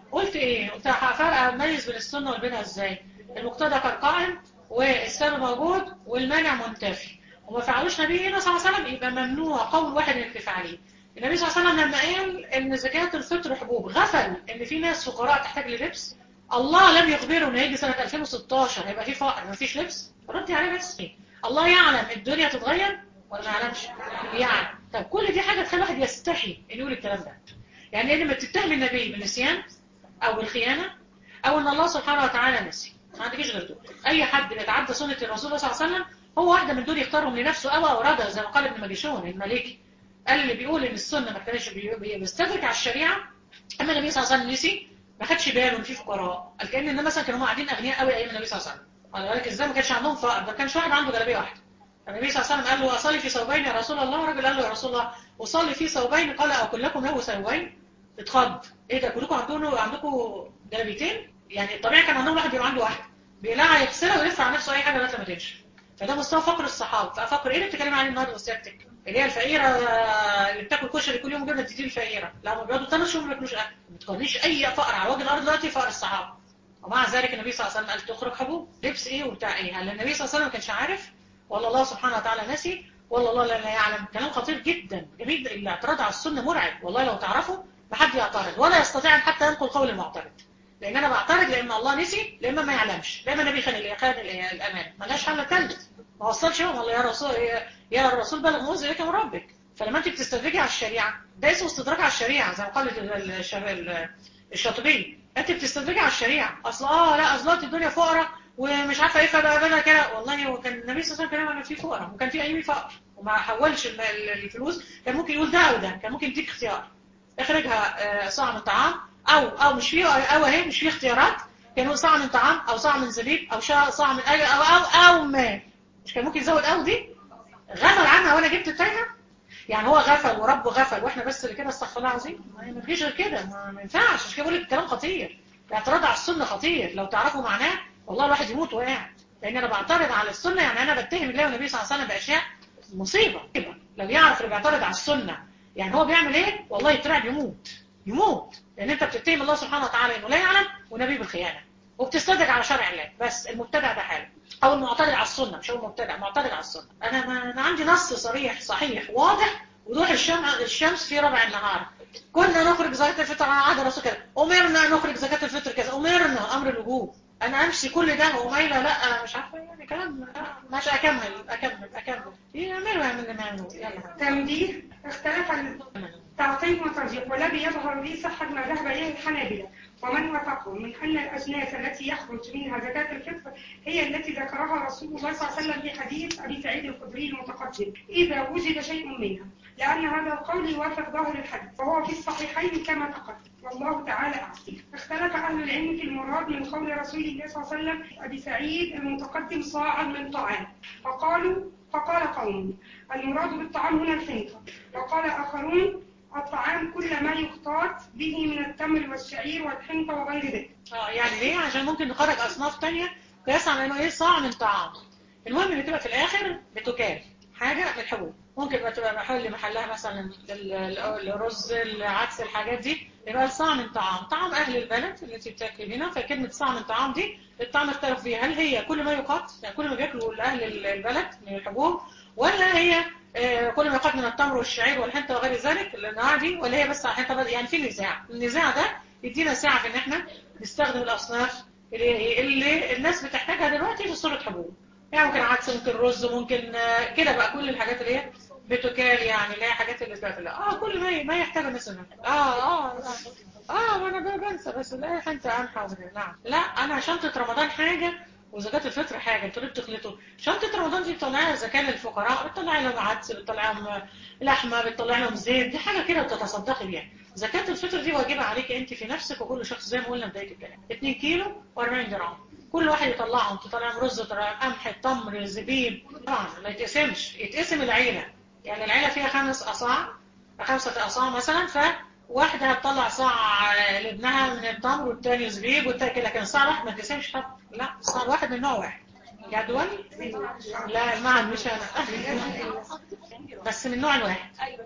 قلت ايه قلت فرق اميز بين السنه والبدعه ازاي المقتدى كان قائم والسبب موجود والمانع منتفي وما فعلوش نبينا صلى الله عليه وسلم يبقى ممنوع قول واحد يكتفي عليه النبي صلى الله عليه وسلم لما قال ان زكاه الفطر حبوب غفل ان في ناس فقراء تحتاج للبس الله لم يخبره ان هيجي سنه 2016 هيبقى في فقر مفيش لبس ردي عليه بس الله يعلم الدنيا تتغير ولا ما يعلمش يعني طب كل دي حاجه تخلي الواحد يستحي ان يقول الكلام ده يعني لما تتهم النبي بالنسيان او بالخيانه او ان الله سبحانه وتعالى نسي ما عندكيش غير دول اي حد بيتعدى سنه الرسول صلى الله عليه وسلم هو واحده من دول يختارهم لنفسه او اوردها زي ما قال ابن مجيشون المالكي قال اللي بيقول ان السنه ما كانش بي- بي- بيستدرك على الشريعه اما النبي صلى الله عليه وسلم نسي ما خدش باله ان في فقراء قال كان ان مثلا كانوا هم قاعدين اغنياء قوي ايام النبي صلى الله عليه وسلم قال بالك ازاي ما كانش عندهم فقر ده كانش واحد عنده جلابيه واحده النبي صلى الله عليه وسلم قال له اصلي في ثوبين يا رسول الله الراجل قال له يا رسول الله اصلي في ثوبين قال او كلكم له ثوبين اتخض ايه ده كلكم عندكم عندكم جلابيتين يعني الطبيعي كان عندهم واحد بيبقى عنده واحده بيقلعها يغسلها ويلف على نفسه اي حاجه لغايه ما تنشف فده مستوى فقر الصحابه ففقر ايه اللي بتتكلم عليه النهارده سيادتك اللي هي الفقيره آه، اللي بتاكل كشري كل يوم جبنه تدي الفقيره لا هم بيقعدوا ثلاث شهور ما بياكلوش اكل ما تقارنيش اي فقر على وجه الارض دلوقتي فقر الصحابه ومع ذلك النبي صلى الله عليه وسلم قال تخرج حبوب لبس ايه وبتاع ايه هل النبي صلى الله عليه وسلم ما كانش عارف ولا الله سبحانه وتعالى نسي ولا الله لا لا يعلم كلام خطير جدا جميل الاعتراض على السنه مرعب والله لو تعرفوا ما حد يعترض ولا يستطيع ان حتى ينقل قول المعترض لان انا بعترض لان الله نسي لما ما يعلمش لما النبي خان خان الامان ملهاش حل ثالث ما وصلش يوم الله يا رسول يا الرسول بلغ موز اليك من ربك فلما انت بتستدرجي على الشريعه ده اسمه استدراج على الشريعه زي ما قال ال- ال- الش- ال- الشاطبي انت بتستدرجي على الشريعه اصل اه لا اصل الدنيا فقراء ومش عارفه ايه فبقى بقى كده والله هو كان النبي صلى الله عليه وسلم كان في فقراء وكان في ايامي فقر وما حولش الم- ال- الفلوس كان ممكن يقول ده او ده كان ممكن يديك اختيار اخرجها آه، صاع من طعام او او مش فيه او اهي مش فيه اختيارات كان يقول صاع من طعام او صاع من زبيب او شا- صاع من اجل او او او ما مش كان ممكن يزود او دي غفل عنها وانا جبت التايمه يعني هو غفل وربه غفل واحنا بس اللي كده استغفر الله العظيم ما ما تجيش غير كده ما ما ينفعش عشان كده بقول لك الكلام خطير الاعتراض على السنه خطير لو تعرفوا معناه والله الواحد يموت وقاعد لان انا بعترض على السنه يعني انا بتهم الله والنبي صلى الله عليه وسلم باشياء مصيبه لو يعرف اللي بيعترض على السنه يعني هو بيعمل ايه والله يترعب يموت يموت لان انت بتتهم الله سبحانه وتعالى انه لا يعلم ونبي بالخيانه وبتستدرك على شرع الله بس المبتدع ده حاله او المعترض على السنه مش هو المبتدع معترض على السنه انا ما انا عندي نص صريح صحيح واضح وضوح الشمس الشمس في ربع النهار كنا نخرج زكاه الفطر على عهد الرسول كذا امرنا ان نخرج زكاه الفطر كذا امرنا امر الوجوب انا امشي كل ده ومايله لا انا مش عارفه يعني كلام مش اكمل اكمل اكمل يعملوا يعملوا ما يعملوا يلا تنبيه اختلف التعطيل والترجيح والذي يظهر لي صحة ما ذهب إليه الحنابلة ومن وافقهم من أن الأجناس التي يخرج منها زكاة الفطر هي التي ذكرها رسول الله صلى الله عليه وسلم في حديث أبي سعيد الخدري المتقدم إذا وجد شيء منها لأن هذا القول يوافق ظاهر الحديث وهو في الصحيحين كما تقدم والله تعالى أعلم اختلف أهل العلم في المراد من قول رسول الله صلى الله عليه وسلم أبي سعيد المتقدم صاعا من طعام فقالوا فقال قوم المراد بالطعام هنا الحنطة وقال آخرون الطعام كل ما يختار به من التمر والشعير والحنطة وغير ذلك اه يعني ليه عشان ممكن نخرج اصناف تانية قياس على انه ايه صاع من طعام المهم ان تبقى في الاخر بتكال حاجه من الحبوب ممكن بقى تبقى محل محلها مثلا ال- ال- الرز العدس الحاجات دي يبقى صاع من طعام طعام اهل البلد اللي انت بتاكلي هنا فكلمه صاع من طعام دي الطعم اختلف فيها هل هي كل ما يقات يعني كل ما بياكلوا اهل البلد من الحبوب ولا هي آه، كل ما يقات من التمر والشعير والحنطه وغير ذلك الانواع دي ولا هي بس على الحنطه بس؟ يعني في نزاع النزاع ده يدينا ساعه في ان احنا نستخدم الاصناف اللي, اللي الناس بتحتاجها دلوقتي في صوره حبوب يعني ممكن عدس ممكن رز ممكن آه، كده بقى كل الحاجات اللي هي بتكال يعني اللي هي حاجات اللي بتاكل اه كل ما ما يحتاج الناس منها. اه اه اه اه ما انا بنسى بس لا انت انحى ومن- نعم لا انا شنطه رمضان حاجه وزكاة الفطر حاجة انتوا ليه بتخلطوا شنطة رمضان دي بتطلعيها زكاة للفقراء بتطلعي لهم عدس بتطلعي لهم لحمة بتطلعي لهم زيت دي حاجة كده بتتصدقي بيها زكاة الفطر دي واجبة عليك انت في نفسك وكل شخص زي ما قلنا بداية الكلام 2 كيلو و40 جرام كل واحد يطلعهم تطلع لهم رز تطلع لهم قمح تمر زبيب طبعا ما يتقسمش يتقسم العيلة يعني العيلة فيها خمس أصاع خمسة أصاع مثلا فواحدة هتطلع صاع لابنها من التمر والتاني زبيب والتاني لكن صاع واحد ما تقسمش طبعا لا صاع واحد من نوع واحد جدول لا المعنى مش أنا بس من نوع واحد ايوه تمام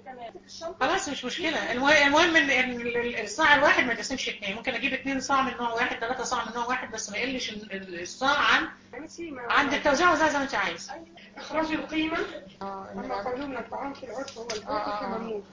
خلاص مش مشكلة المهم, المهم ان إن ال- ال- الصاع الواحد ما يتقسمش اتنين ممكن اجيب اتنين صاع من نوع واحد ثلاثة صاع من نوع واحد بس ما يقلش ال- ال- الصاع عن ماشي ما- عند التوزيع وزي زي ما انت عايز إخراج القيمة اه أما قالوا من الطعام في العرف هو آه، البر آه، آه. فممنوع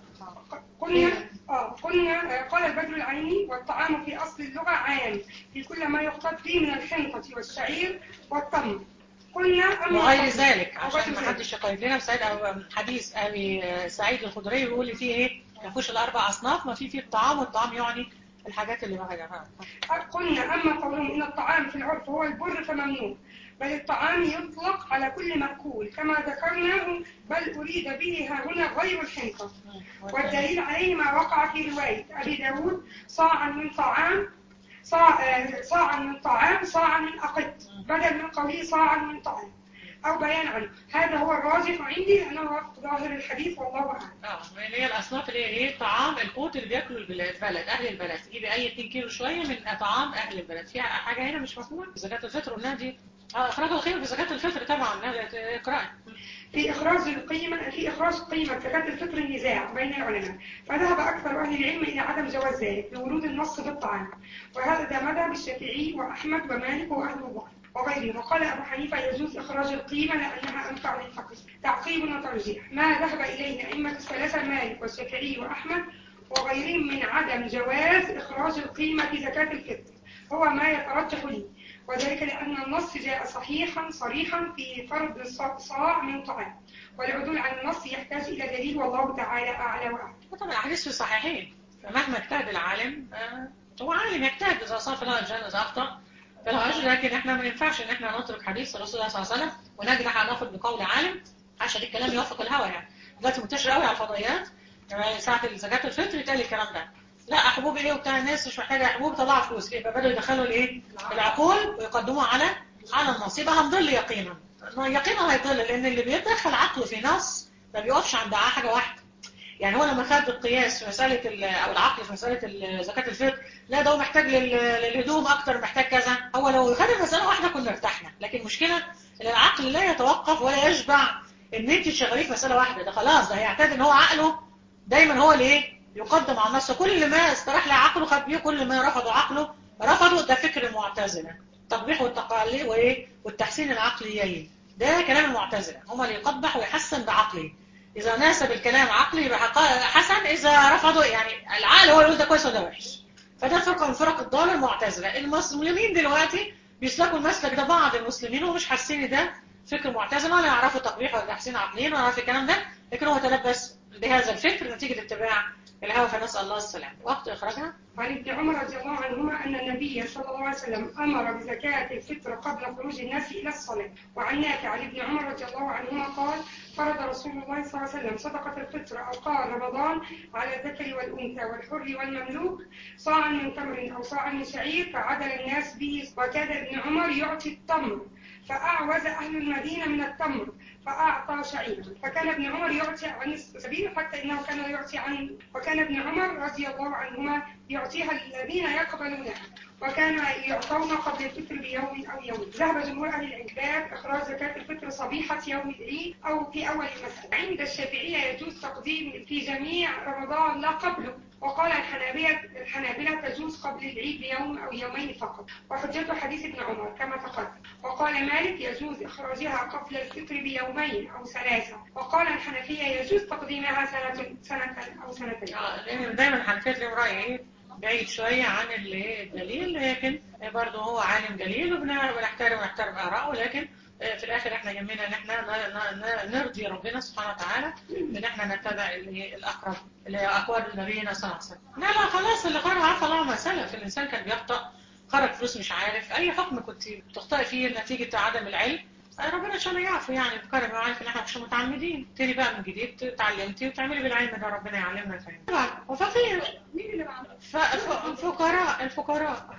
قلنا آه قلنا آه، قال البدر العيني والطعام في أصل اللغة عام في كل ما يقتض فيه من الحنطة والشعير والتمر قلنا أما وغير قول- ذلك عشان وغير ما ذلك. حدش يقيد لنا سعيد او حديث ابي سعيد الخدري يقول لي فيه ايه ما فيهوش الاربع اصناف ما في فيه الطعام والطعام يعني الحاجات اللي بقى قلنا أما قولهم إن الطعام في العرف هو البر فممنوع بل الطعام يطلق على كل مأكول كما ذكرناه بل أريد به ها هنا غير الحنطة والدليل عليه ما وقع في رواية أبي داود صاعا من طعام صاع آه، صاعا من طعام صاعا من أقط بدل من قوله صاعا من طعام أو بيان عنه هذا هو الراجح عندي لأنه وفق ظاهر الحديث والله أعلم اه اللي هي الاصناف اللي هي ايه طعام القوت اللي بياكلوا البلاد البلد اهل البلد تجيبي اي 2 كيلو شويه من طعام اهل البلد فيها حاجه هنا مش مفهومه زكاه الفطر قلنا دي اه اخراج الخير بزكاه الفطر طبعا لا، اقراي في إخراج القيمة في إخراج قيمة زكاة الفطر النزاع بين العلماء فذهب أكثر أهل العلم إلى عدم جواز ذلك لورود النص بالطعام وهذا مذهب الشافعي وأحمد ومالك وأهل البخاري وغيره وقال أبو حنيفة يجوز إخراج القيمة لأنها أنفع للفقر تعقيب وترجيح ما ذهب إليه أئمة الثلاثة مالك والشافعي وأحمد وغيرهم من عدم جواز إخراج القيمة في زكاة الفطر هو ما يترجح لي وذلك لأن النص جاء صحيحا صريحا في فرض صاع من طعام والعدول عن النص يحتاج إلى دليل والله تعالى أعلى وأعلم طبعا الاحاديث في الصحيحين فمهما اجتهد العالم آه هو عالم يجتهد اذا صار فلا اجر اذا اخطا فلا اجر لكن احنا ما ينفعش ان احنا نترك حديث الرسول صلى الله عليه وسلم ونجرح ان ناخد بقول عالم عشان الكلام يوافق الهوى يعني دلوقتي منتشر قوي على الفضائيات يعني ساعه زكاه الفطر يتقال الكلام ده لا حبوب ايه وبتاع الناس مش محتاجه حبوب طلعوا فلوس يبقى بدأوا يدخلوا الايه العقول ويقدموها على على النص يبقى هنضل يقينا يقينا هيضل لان اللي بيدخل عقله في نص ما بيقفش عند حاجه واحده يعني هو لما خد القياس في مسألة ال- أو العقل في مسألة ال- زكاة الفطر لا ده هو محتاج لل- للهدوم أكتر محتاج كذا هو لو خد المسألة واحدة كنا ارتحنا لكن المشكلة إن العقل لا يتوقف ولا يشبع إن أنت تشغليه في مسألة واحدة ده خلاص ده هيعتاد إن هو عقله دايما هو اللي إيه يقدم على النص كل ما استراح له عقله خد بيه كل ما رفضوا عقله رفضوا ده فكر المعتزلة التقبيح والتقليل وإيه والتحسين العقليين ده كلام المعتزلة هم اللي يقبح ويحسن بعقله إذا ناسب الكلام عقلي يبقى حق- حسن إذا رفضوا يعني العقل هو اللي يقول ده كويس وده وحش فده فرقة من فرق الضالة المعتزلة المسلمين دلوقتي بيسلكوا المسلك ده بعض المسلمين ومش حاسين إن ده فكر معتزل ولا يعرفوا تقبيح ولا تحسين عقليين ولا يعرفوا الكلام ده لكن هو تلبس بهذا الفكر نتيجة اتباع الهوى فنسأل الله السلامة وقت إخراجها وعن ابن عمر رضي الله عنهما أن النبي صلى الله عليه وسلم أمر بزكاة الفطر قبل خروج الناس إلى الصلاة وعن نافع عن ابن عمر رضي الله عنهما قال فرض رسول الله صلى الله عليه وسلم صدقة الفطر أو قال رمضان على الذكر والأنثى والحر والمملوك صاعا من تمر أو صاعا من شعير فعدل الناس به وكاد ابن عمر يعطي التمر فأعوز أهل المدينة من التمر فأعطى شعيرا فكان ابن عمر يعطي عن السبيل حتى إنه كان يعطي عن وكان ابن عمر رضي الله عنهما يعطيها الذين يقبلونها وكان يعطون قبل الفطر بيوم أو يوم ذهب جمهور أهل الإنكار إخراج زكاة الفطر صبيحة يوم العيد أو في أول المسألة عند الشافعية يجوز تقديم في جميع رمضان لا قبله وقال الحنابلة الحنابلة تجوز قبل العيد بيوم أو يومين فقط وحجته حديث ابن عمر كما تقدم وقال مالك يجوز إخراجها قبل الفطر بيومين أو ثلاثة وقال الحنفية يجوز تقديمها سنة سنة أو سنتين آه، لأن دايما الحنفيات لهم رأي إيه بعيد شوية عن اللي- الدليل لكن برضه هو عالم جليل وبنحترم ونحترم آراءه لكن آه، في الآخر احنا يهمنا إن احنا ن- ن- ن- نرضي ربنا سبحانه وتعالى إن احنا نتبع اللي- الأقرب اللي هي أقوال نبينا صلى الله عليه وسلم. لا لا خلاص اللي خرج عارف الله ما سلف الإنسان كان بيخطأ خرج فلوس مش عارف أي حكم كنت بتخطئي فيه نتيجة عدم العلم آه، ربنا ان شاء الله يعفو يعني بكرم وعارف ان احنا مش متعمدين تاني بقى من جديد اتعلمتي وتعملي بالعلم ده ربنا يعلمنا الفهم طبعا وفقير مين اللي معنا؟ ف- ف- فقراء الفقراء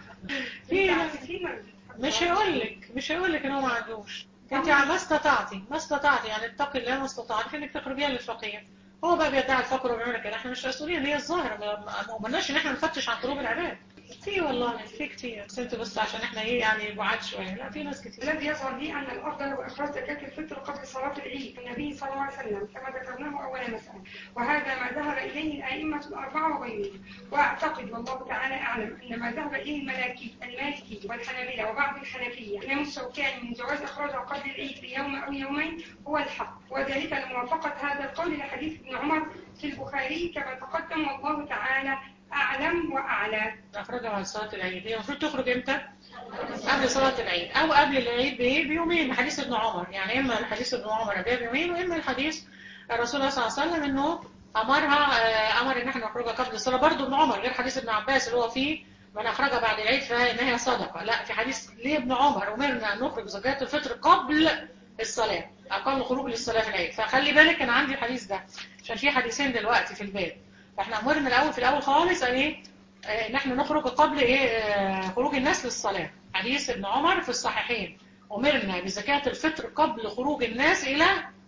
في مش هيقول لك مش هيقول لك ان هو ما عندوش انت ما استطعتي ما استطعتي يعني اتقي الله ما استطعتي انك تخرجيها للفقير هو بقى بيدعي الفقر وبيعمل كده احنا مش مسؤولين هي الظاهره ما ما- ما قلناش ان احنا نفتش عن قلوب العباد في والله في كتير بس انتوا بس عشان احنا ايه يعني بعاد شويه لا في ناس كتير الذي يظهر لي أن الأفضل هو إخراج زكاة الفطر قبل صلاة العيد النبي صلى الله عليه وسلم كما ذكرناه أول مسألة وهذا ما ذهب إليه الأئمة الأربعة وغيرهم وأعتقد والله تعالى أعلم أن ما ذهب إليه الملاكي المالكي والحنابلة وبعض الحنفية الإمام الشوكاني من جواز إخراجها قبل العيد بيوم أو يومين هو الحق وذلك لموافقة هذا القول لحديث ابن عمر في البخاري كما تقدم والله تعالى أعلم وأعلى اخرجها بعد صلاه العيد هي المفروض تخرج امتى؟ قبل صلاه العيد او قبل العيد بايه؟ بيومين حديث ابن عمر يعني اما الحديث ابن عمر قبلها بيومين واما الحديث الرسول صلى الله عليه وسلم انه امرها آه، امر ان احنا نخرجها قبل الصلاه برضه ابن عمر غير حديث ابن عباس اللي هو فيه من اخرجها بعد العيد فان هي صدقه لا في حديث ليه ابن عمر امرنا ان نخرج زكاه الفطر قبل الصلاه اقل خروج للصلاه في العيد فخلي بالك انا عندي الحديث ده عشان في حديثين دلوقتي في الباب فاحنا امرنا الاول في الاول خالص ان ايه آه، ان احنا نخرج قبل ايه آه، خروج الناس للصلاه حديث ابن عمر في الصحيحين امرنا بزكاه الفطر قبل خروج الناس الى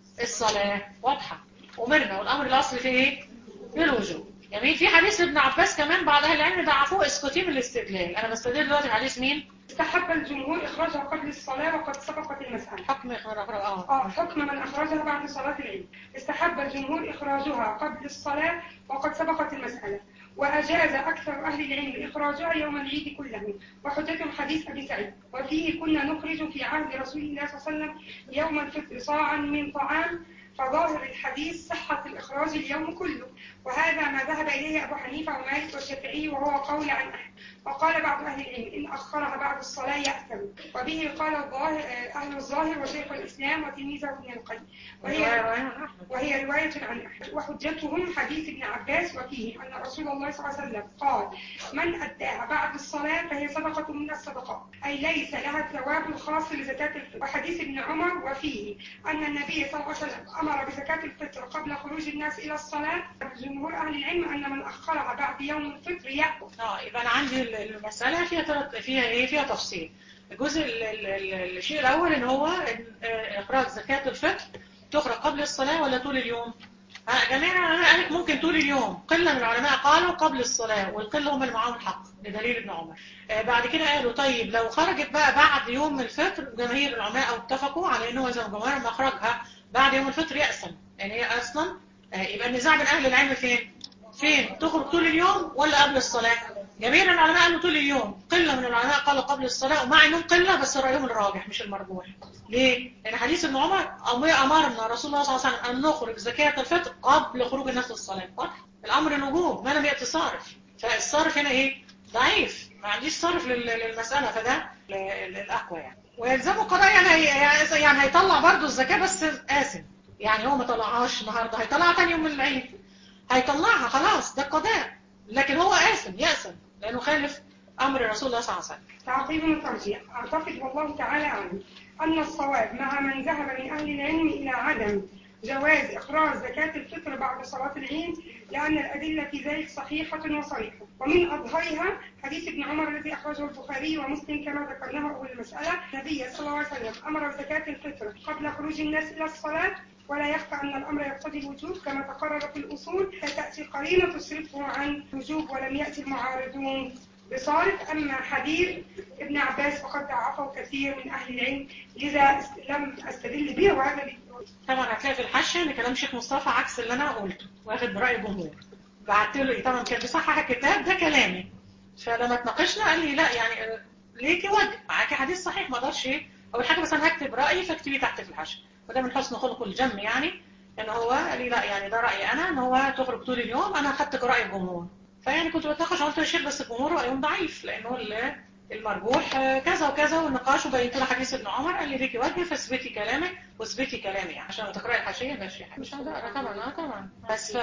الصلاه واضحه امرنا والامر الاصلي فيه ايه بالوجوب جميل في حديث ابن عباس كمان بعض اهل العلم ضعفوه اسقاطين من الاستدلال انا بستدل دلوقتي بحديث مين استحب الجمهور إخراجها قبل الصلاة وقد سبقت المسألة حكم اخراج اه آه حكم من أخرجها بعد صلاة العيد استحب الجمهور إخراجها قبل الصلاة وقد سبقت المسألة وأجاز أكثر أهل العلم إخراجها يوم العيد كله وحجتهم حديث أبي سعيد وفيه كنا نخرج في عهد رسول الله صلى الله عليه وسلم يوم الفطر صاعا من طعام فظاهر الحديث صحة الإخراج اليوم كله وهذا ما ذهب إليه أبو حنيفة ومالك والشافعي وهو قول عن أحمد وقال بعض أهل العلم إن أخرها بعد الصلاة يأثم وبه قال الظاهر أهل الظاهر وشيخ الإسلام وتلميذه ابن القيم وهي وهي رواية عن أحمد وحجتهم حديث ابن عباس وفيه أن رسول الله صلى الله عليه وسلم قال من أداها بعد الصلاة فهي صدقة من الصدقات أي ليس لها الثواب الخاص لزكاة الفطر وحديث ابن عمر وفيه أن النبي صلى الله عليه وسلم أمر بزكاة الفطر قبل خروج الناس إلى الصلاة جمهور أهل العلم أن من أخرها بعد يوم الفطر يأكل اه يبقى انا عندي المسألة فيها ثلاث فيها ايه فيها تفصيل الجزء ال- ال- ال- الشيء الاول ان هو إن- آه، اخراج زكاة الفطر تخرج قبل الصلاة ولا طول اليوم ها، جميع العلماء قالت ممكن طول اليوم قلة من العلماء قالوا قبل الصلاة والقلة هم اللي معاهم الحق بدليل ابن عمر آه، بعد كده قالوا طيب لو خرجت بقى بعد يوم الفطر جماهير العلماء اتفقوا على انه اذا جمهور ما اخرجها بعد يوم الفطر يأسم يعني هي اصلا آه، يبقى النزاع بين اهل العلم فين فين تخرج طول اليوم ولا قبل الصلاة جميع العلماء قالوا طول اليوم قلة من العلماء قالوا قبل الصلاة ومع انهم قلة بس رأيهم الراجح مش المرجوح ليه؟ لأن حديث ابن عمر أمر- أمرنا رسول الله صلى الله عليه وسلم أن نخرج زكاة الفطر قبل خروج الناس للصلاة واضح؟ الأمر الوجوب ما لم يأتي صارف فالصارف هنا إيه؟ ضعيف ما عنديش صارف لل- للمسألة فده ل- للأقوى يعني ويلزمه قضاء يعني هي- يعني هيطلع برضه الزكاة بس آسم يعني هو ما طلعهاش النهارده هيطلعها تاني يوم من العيد هيطلعها خلاص ده القضاء لكن هو آثم يأسم لأنه خالف أمر رسول الله صلى الله عليه وسلم تعقيب وترجيح أعتقد والله تعالى أعلم أن الصواب مع من ذهب من أهل العلم إلى عدم جواز إخراج زكاة الفطر بعد صلاة العيد لأن الأدلة في ذلك صحيحة وصريحة ومن أظهرها حديث ابن عمر الذي أخرجه البخاري ومسلم كما ذكرناه أول المسألة النبي صلى الله عليه وسلم أمر بزكاة الفطر قبل خروج الناس إلى الصلاة ولا يخفى أن الأمر يقتضي الوجوب كما تقرر في الأصول فتأتي قرينة تصرفه عن الوجوب ولم يأتي المعارضون بصارف أما حديث ابن عباس فقد ضعفه كثير من أهل العلم لذا است- لم أستدل به وهذا بي- طبعا هتلاقي في الحاشية ان كلام شيخ مصطفى عكس اللي انا قلته واخد برأي الجمهور بعت له إيه؟ طبعا كان بيصحح الكتاب ده كلامي فلما اتناقشنا قال لي لا يعني آه، ليكي وجه معاكي حديث صحيح ما اقدرش ايه اول حاجه بس انا هكتب رايي فاكتبيه تحت في الحاشيه وده من حسن خلق الجم يعني ان هو قال لي لا يعني ده رايي انا ان هو تخرج طول اليوم انا خدت راي الجمهور فيعني كنت بتناقش قلت يا شيخ بس الجمهور رايهم ضعيف لانه ال- المرجوح آه، كذا وكذا والنقاش وبينت له حديث ابن عمر قال لي ليكي وجه فاثبتي كلامك واثبتي كلامي يعني عشان لو تقراي الحاشيه ماشي مش هقدر طبعا اه طبعا بس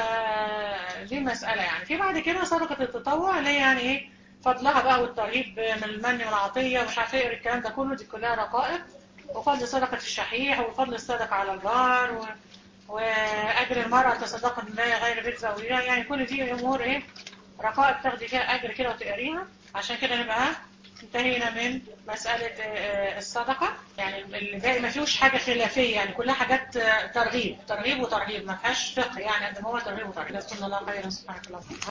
ف- دي مساله يعني في بعد كده صدقه التطوع اللي هي يعني ايه فضلها بقى والترغيب من المن والعطيه ومش عارفه ايه الكلام ده كله دي كلها رقائق وفضل صدقه الشحيح وفضل الصدقه على الجار و... واجر المراه تصدق بالله غير بيت زوجها يعني كل دي امور ايه رقائق تاخدي فيها اجر كده وتقريها عشان كده نبقى انتهينا من مسألة آه، آه، الصدقة يعني اللي باقي ما فيهوش حاجة خلافية يعني كلها حاجات آه، ترغيب ترغيب وترهيب ما فيهاش فقه يعني قد ما هو ترغيب وترهيب جزاكم الله خيرا سبحانك اللهم